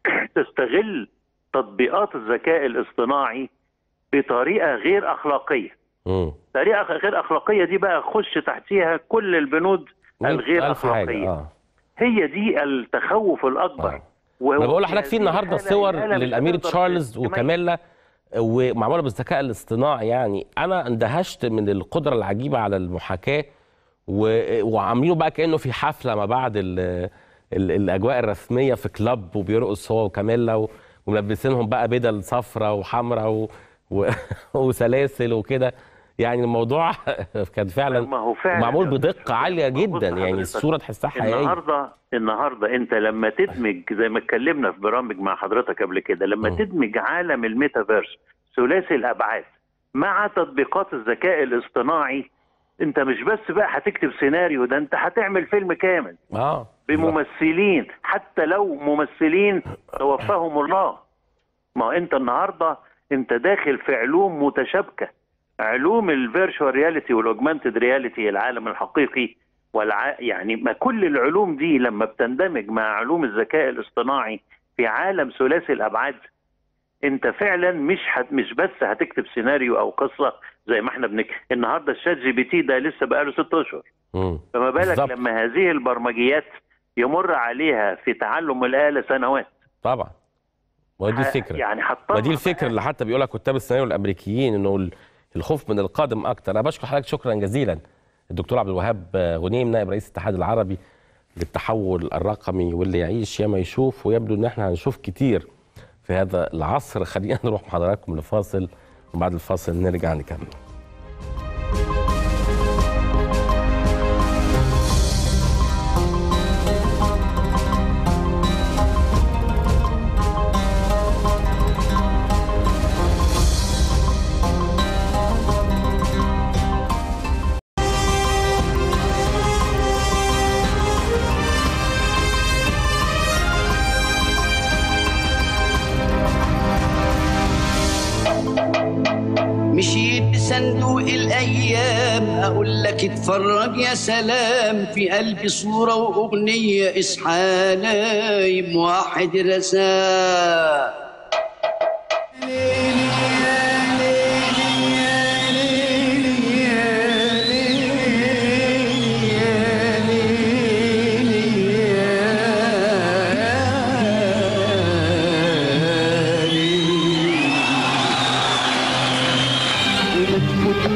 تستغل تطبيقات الذكاء الاصطناعي بطريقه غير اخلاقيه طريقه غير اخلاقيه دي بقى خش تحتيها كل البنود الغير ألف حاجة، اخلاقيه آه. هي دي التخوف الاكبر و- انا بقول لحضرتك في هذه النهارده الحالة- صور الحالة مش للامير هتقدر تشارلز تميز. وكاميلا ومعموله بالذكاء الاصطناعي يعني انا اندهشت من القدره العجيبه على المحاكاه و- وعاملينه بقى كانه في حفله ما بعد ال ال الاجواء الرسميه في كلاب وبيرقص هو وكاميلا و- وملبسينهم بقى بدل صفراء وحمراء و... و... وسلاسل وكده يعني الموضوع كان فعلا ما هو فعلا معمول بدقه عاليه جدا يعني حضرتك، الصوره تحسها حقيقيه النهارده النهارده انت لما تدمج زي ما اتكلمنا في برامج مع حضرتك قبل كده لما تدمج عالم الميتافيرس ثلاثي الابعاد مع تطبيقات الذكاء الاصطناعي انت مش بس بقى هتكتب سيناريو ده انت هتعمل فيلم كامل اه بممثلين حتى لو ممثلين توفاهم الله ما هو انت النهارده انت داخل في علوم متشابكه علوم الفيرتشوال رياليتي والاوجمانتد رياليتي العالم الحقيقي والع... يعني ما كل العلوم دي لما بتندمج مع علوم الذكاء الاصطناعي في عالم ثلاثي الابعاد انت فعلا مش هت... مش بس هتكتب سيناريو او قصه زي ما احنا بنك النهارده الشات جي بي تي ده لسه بقاله ست اشهر مم. فما بالك بالظبط. لما هذه البرمجيات يمر عليها في تعلم الآلة سنوات طبعا ودي ح- الفكره يعني هتطلع ودي الفكره اللي حتى بيقولها كتاب السيناريو الامريكيين انه ال- الخوف من القادم اكتر انا بشكر حضرتك شكرا جزيلا الدكتور عبد الوهاب غنيم نائب رئيس الاتحاد العربي للتحول الرقمي واللي يعيش ياما يشوف ويبدو ان احنا هنشوف كتير في هذا العصر خلينا نروح مع حضراتكم لفاصل وبعد الفاصل نرجع نكمل مشيت بصندوق الايام اقول لك اتفرج يا سلام في قلبي صوره واغنيه اصحى نايم واحد رسام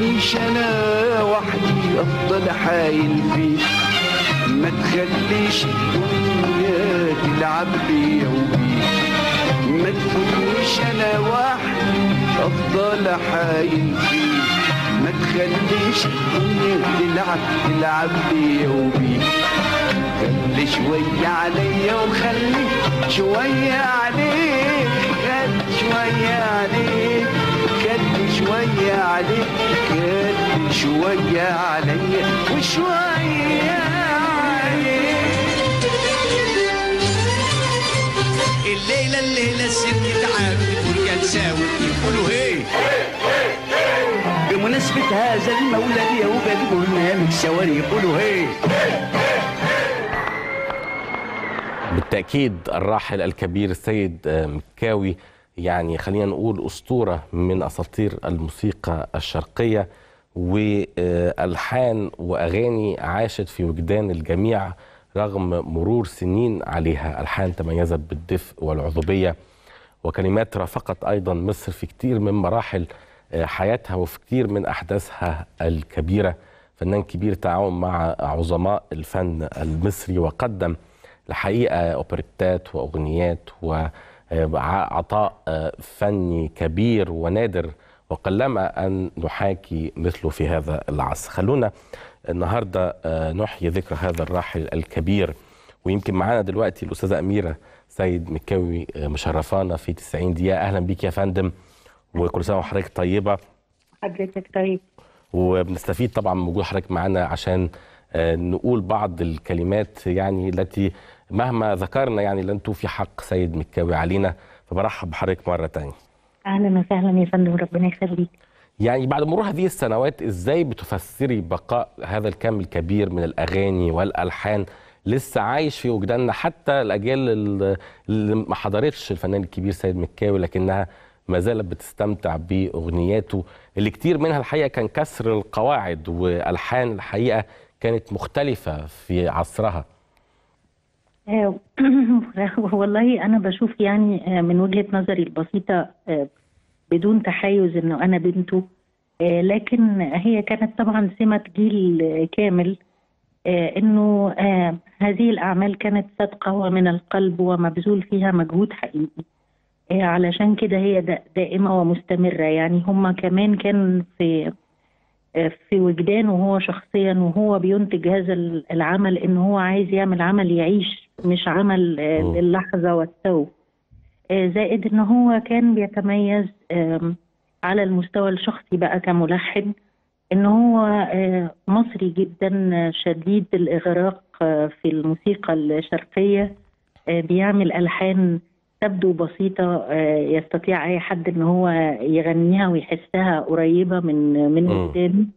تكونيش انا وحدي افضل حايل فيك ما تخليش الدنيا تلعب بيا وبيك ما تكونيش انا وحدي افضل حايل فيك ما تخليش الدنيا تلعب تلعب بيا وبيك خلي شوية عليا وخلي شوية عليك خلي شوية عليك خلي شوية عليك خلي شوية عليا وشوية الليلة الليلة الست تعالوا الفرجة تساوي يقولوا هي بمناسبة هذا المولد يا وبد برنامج سواري يقولوا هي بالتأكيد الراحل الكبير السيد مكاوي يعني خلينا نقول أسطورة من أساطير الموسيقى الشرقية وألحان وأغاني عاشت في وجدان الجميع رغم مرور سنين عليها ألحان تميزت بالدفء والعذوبية وكلمات رافقت أيضا مصر في كتير من مراحل حياتها وفي كتير من أحداثها الكبيرة فنان كبير تعاون مع عظماء الفن المصري وقدم الحقيقة أوبريتات وأغنيات وعطاء فني كبير ونادر وقلما أن نحاكي مثله في هذا العصر خلونا النهاردة نحيي ذكرى هذا الراحل الكبير ويمكن معانا دلوقتي الأستاذة أميرة سيد مكاوي مشرفانا في 90 دقيقة أهلا بيك يا فندم وكل سنة وحضرتك طيبة حضرتك طيب وبنستفيد طبعا من وجود حضرتك معانا عشان نقول بعض الكلمات يعني التي مهما ذكرنا يعني لن توفي حق سيد مكاوي علينا فبرحب بحضرتك مرة تانية اهلا وسهلا يا فندم ربنا يخليك يعني بعد مرور هذه السنوات ازاي بتفسري بقاء هذا الكم الكبير من الاغاني والالحان لسه عايش في وجداننا حتى الاجيال اللي ما حضرتش الفنان الكبير سيد مكاوي لكنها ما زالت بتستمتع باغنياته اللي كتير منها الحقيقه كان كسر القواعد والحان الحقيقه كانت مختلفه في عصرها والله انا بشوف يعني من وجهه نظري البسيطه بدون تحيز انه انا بنته لكن هي كانت طبعا سمه جيل كامل انه هذه الاعمال كانت صادقه ومن القلب ومبذول فيها مجهود حقيقي علشان كده هي دائمه ومستمره يعني هم كمان كان في في وجدانه هو شخصيا وهو بينتج هذا العمل ان هو عايز يعمل عمل يعيش مش عمل للحظه والتو زائد ان هو كان بيتميز على المستوى الشخصي بقى كملحن ان هو مصري جدا شديد الاغراق في الموسيقى الشرقيه بيعمل الحان تبدو بسيطه يستطيع اي حد ان هو يغنيها ويحسها قريبه من من قدامه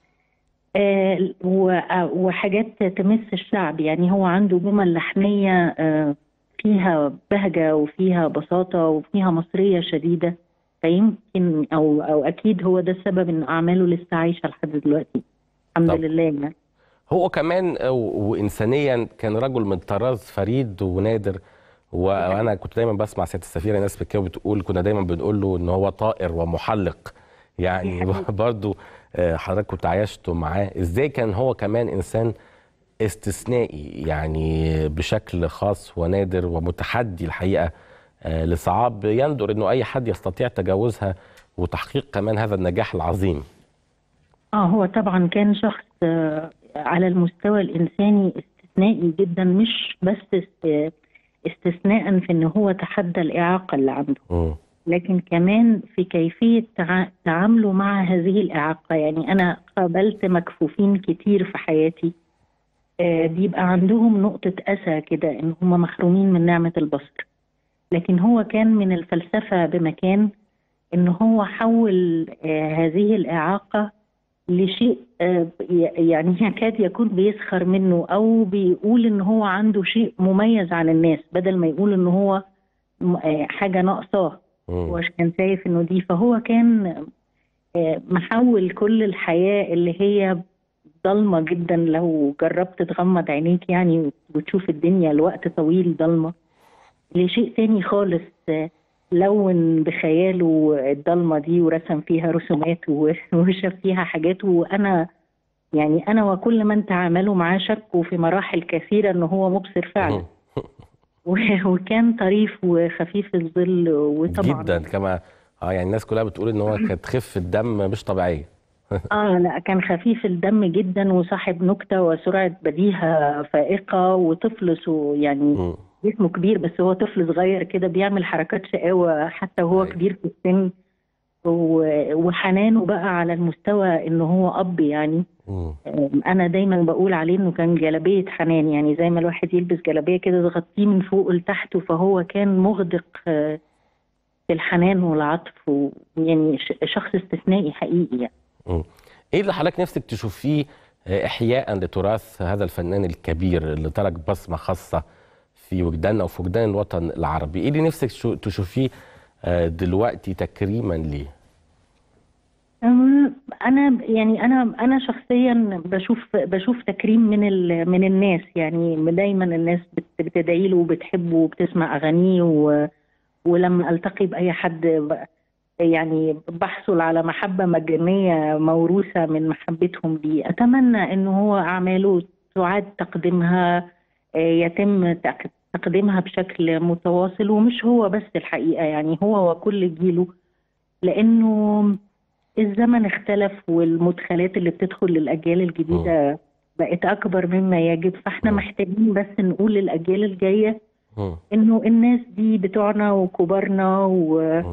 وحاجات تمس الشعب يعني هو عنده جمل لحنيه فيها بهجه وفيها بساطه وفيها مصريه شديده فيمكن او او اكيد هو ده السبب ان اعماله لسه عايشه لحد دلوقتي الحمد لله يعني هو كمان وانسانيا كان رجل من طراز فريد ونادر وانا كنت دايما بسمع سياده السفيره ناس بكده بتقول كنا دايما بنقول له ان هو طائر ومحلق يعني برضو حضرتك كنت عايشته معاه ازاي كان هو كمان انسان استثنائي يعني بشكل خاص ونادر ومتحدي الحقيقه لصعاب يندر انه اي حد يستطيع تجاوزها وتحقيق كمان هذا النجاح العظيم اه هو طبعا كان شخص على المستوى الانساني استثنائي جدا مش بس استثناء في ان هو تحدى الاعاقه اللي عنده م. لكن كمان في كيفيه تعامله مع هذه الاعاقه يعني انا قابلت مكفوفين كتير في حياتي بيبقى عندهم نقطه اسى كده ان هم محرومين من نعمه البصر لكن هو كان من الفلسفه بمكان ان هو حول هذه الاعاقه لشيء يعني يكاد يكون بيسخر منه او بيقول ان هو عنده شيء مميز عن الناس بدل ما يقول ان هو حاجه ناقصاه هو كان شايف انه دي فهو كان محول كل الحياه اللي هي ضلمه جدا لو جربت تغمض عينيك يعني وتشوف الدنيا لوقت طويل ضلمه لشيء تاني خالص لون بخياله الضلمه دي ورسم فيها رسومات و- وشاف فيها حاجات وانا يعني انا وكل من تعاملوا معاه شكوا في مراحل كثيره ان هو مبصر فعلا و- وكان طريف وخفيف الظل وطبعا جدا كما اه يعني الناس كلها بتقول ان هو كانت خفه دم مش طبيعيه اه لا كان خفيف الدم جدا وصاحب نكته وسرعه بديهه فائقه وطفل سو يعني جسمه كبير بس هو طفل صغير كده بيعمل حركات شقاوه حتى وهو كبير في السن و- وحنانه بقى على المستوى ان هو اب يعني آم، انا دايما بقول عليه انه كان جلابيه حنان يعني زي ما الواحد يلبس جلابيه كده تغطيه من فوق لتحت فهو كان مغدق آه، في الحنان والعطف ويعني ش- شخص استثنائي حقيقي يعني. مم. ايه اللي حضرتك نفسك تشوفيه آه، احياء لتراث هذا الفنان الكبير اللي ترك بصمه خاصه في وجداننا وفي وجدان الوطن العربي ايه اللي نفسك شو- تشوفيه آه، دلوقتي تكريما ليه أم، انا يعني انا انا شخصيا بشوف بشوف تكريم من ال من الناس يعني دايما الناس بت- بتدعي له وبتحبه وبتسمع اغانيه و ولما التقي باي حد ب- يعني بحصل على محبه مجانيه موروثه من محبتهم ليه اتمنى ان هو اعماله تعاد تقديمها آه، يتم تق- تقديمها بشكل متواصل ومش هو بس الحقيقه يعني هو وكل جيله لانه الزمن اختلف والمدخلات اللي بتدخل للاجيال الجديده بقت اكبر مما يجب فاحنا محتاجين بس نقول للاجيال الجايه انه الناس دي بتوعنا وكبارنا و...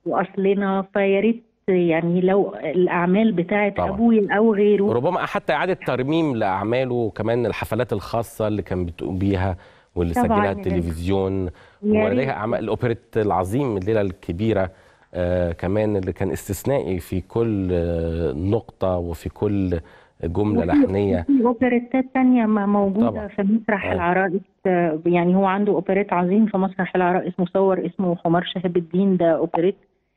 واصلنا فيا ريت يعني لو الاعمال بتاعت طبعاً. ابويا او غيره وربما حتى اعاده ترميم لاعماله وكمان الحفلات الخاصه اللي كان بتقوم بيها واللي طبعاً سجلها يا ريت. التلفزيون يا ريت. ولديها اعمال الاوبريت العظيم الليله الكبيره آه كمان اللي كان استثنائي في كل آه نقطه وفي كل جمله وفي- لحنيه في اوبريتات تانية ما موجودة طبعاً. في مسرح آه. العرائس آه، يعني هو عنده اوبريت عظيم في مسرح العرائس مصور اسمه حمار شهاب الدين ده اوبريت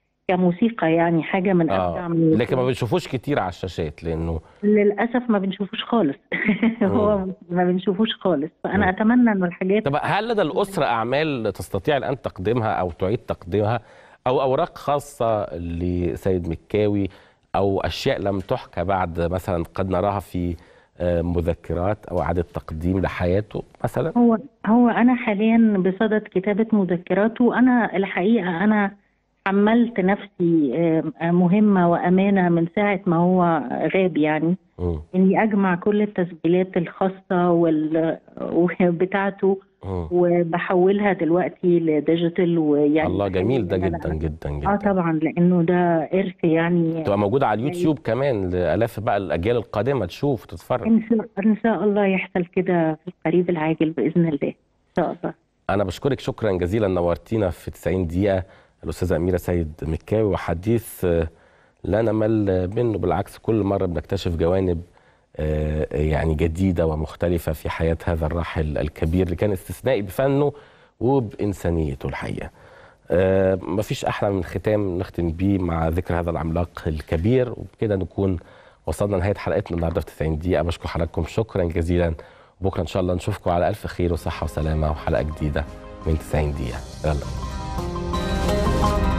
كموسيقى يعني حاجة من أبدع اه من لكن ما بنشوفوش كتير على الشاشات لانه للأسف ما بنشوفوش خالص هو ما بنشوفوش خالص فأنا أتمنى إنه الحاجات طب هل لدى الأسرة أعمال تستطيع الآن تقديمها أو تعيد تقديمها أو أوراق خاصة لسيد مكاوي أو أشياء لم تحكى بعد مثلا قد نراها في آه، مذكرات أو إعادة تقديم لحياته مثلا هو هو انا حاليا بصدد كتابه مذكراته وانا الحقيقه انا حملت نفسي آه، مهمه وامانه من ساعه ما هو غاب يعني مم. اني اجمع كل التسجيلات الخاصه وال بتاعته مم. وبحولها دلوقتي لديجيتال ويعني الله جميل ده إن أنا- جدا جدا اه جدا طبعا لانه ده ارث يعني تبقى موجودة على اليوتيوب كمان لآلاف بقى الأجيال القادمة تشوف وتتفرج ان شاء ان شاء الله يحصل كده في القريب العاجل باذن الله ان شاء الله أنا بشكرك شكرا جزيلا نورتينا في 90 دقيقة الأستاذة أميرة سيد مكاوي وحديث آه، لا نمل منه بالعكس كل مرة بنكتشف جوانب آه، يعني جديدة ومختلفة في حياة هذا الراحل الكبير اللي كان استثنائي بفنه وبإنسانيته الحقيقة آه، مفيش أحلى من ختام نختم بيه مع ذكر هذا العملاق الكبير وبكده نكون وصلنا لنهاية حلقتنا النهاردة في 90 دقيقة بشكر حضراتكم شكرا جزيلا بكرة إن شاء الله نشوفكم على ألف خير وصحة وسلامة وحلقة جديدة من 90 دقيقة يلا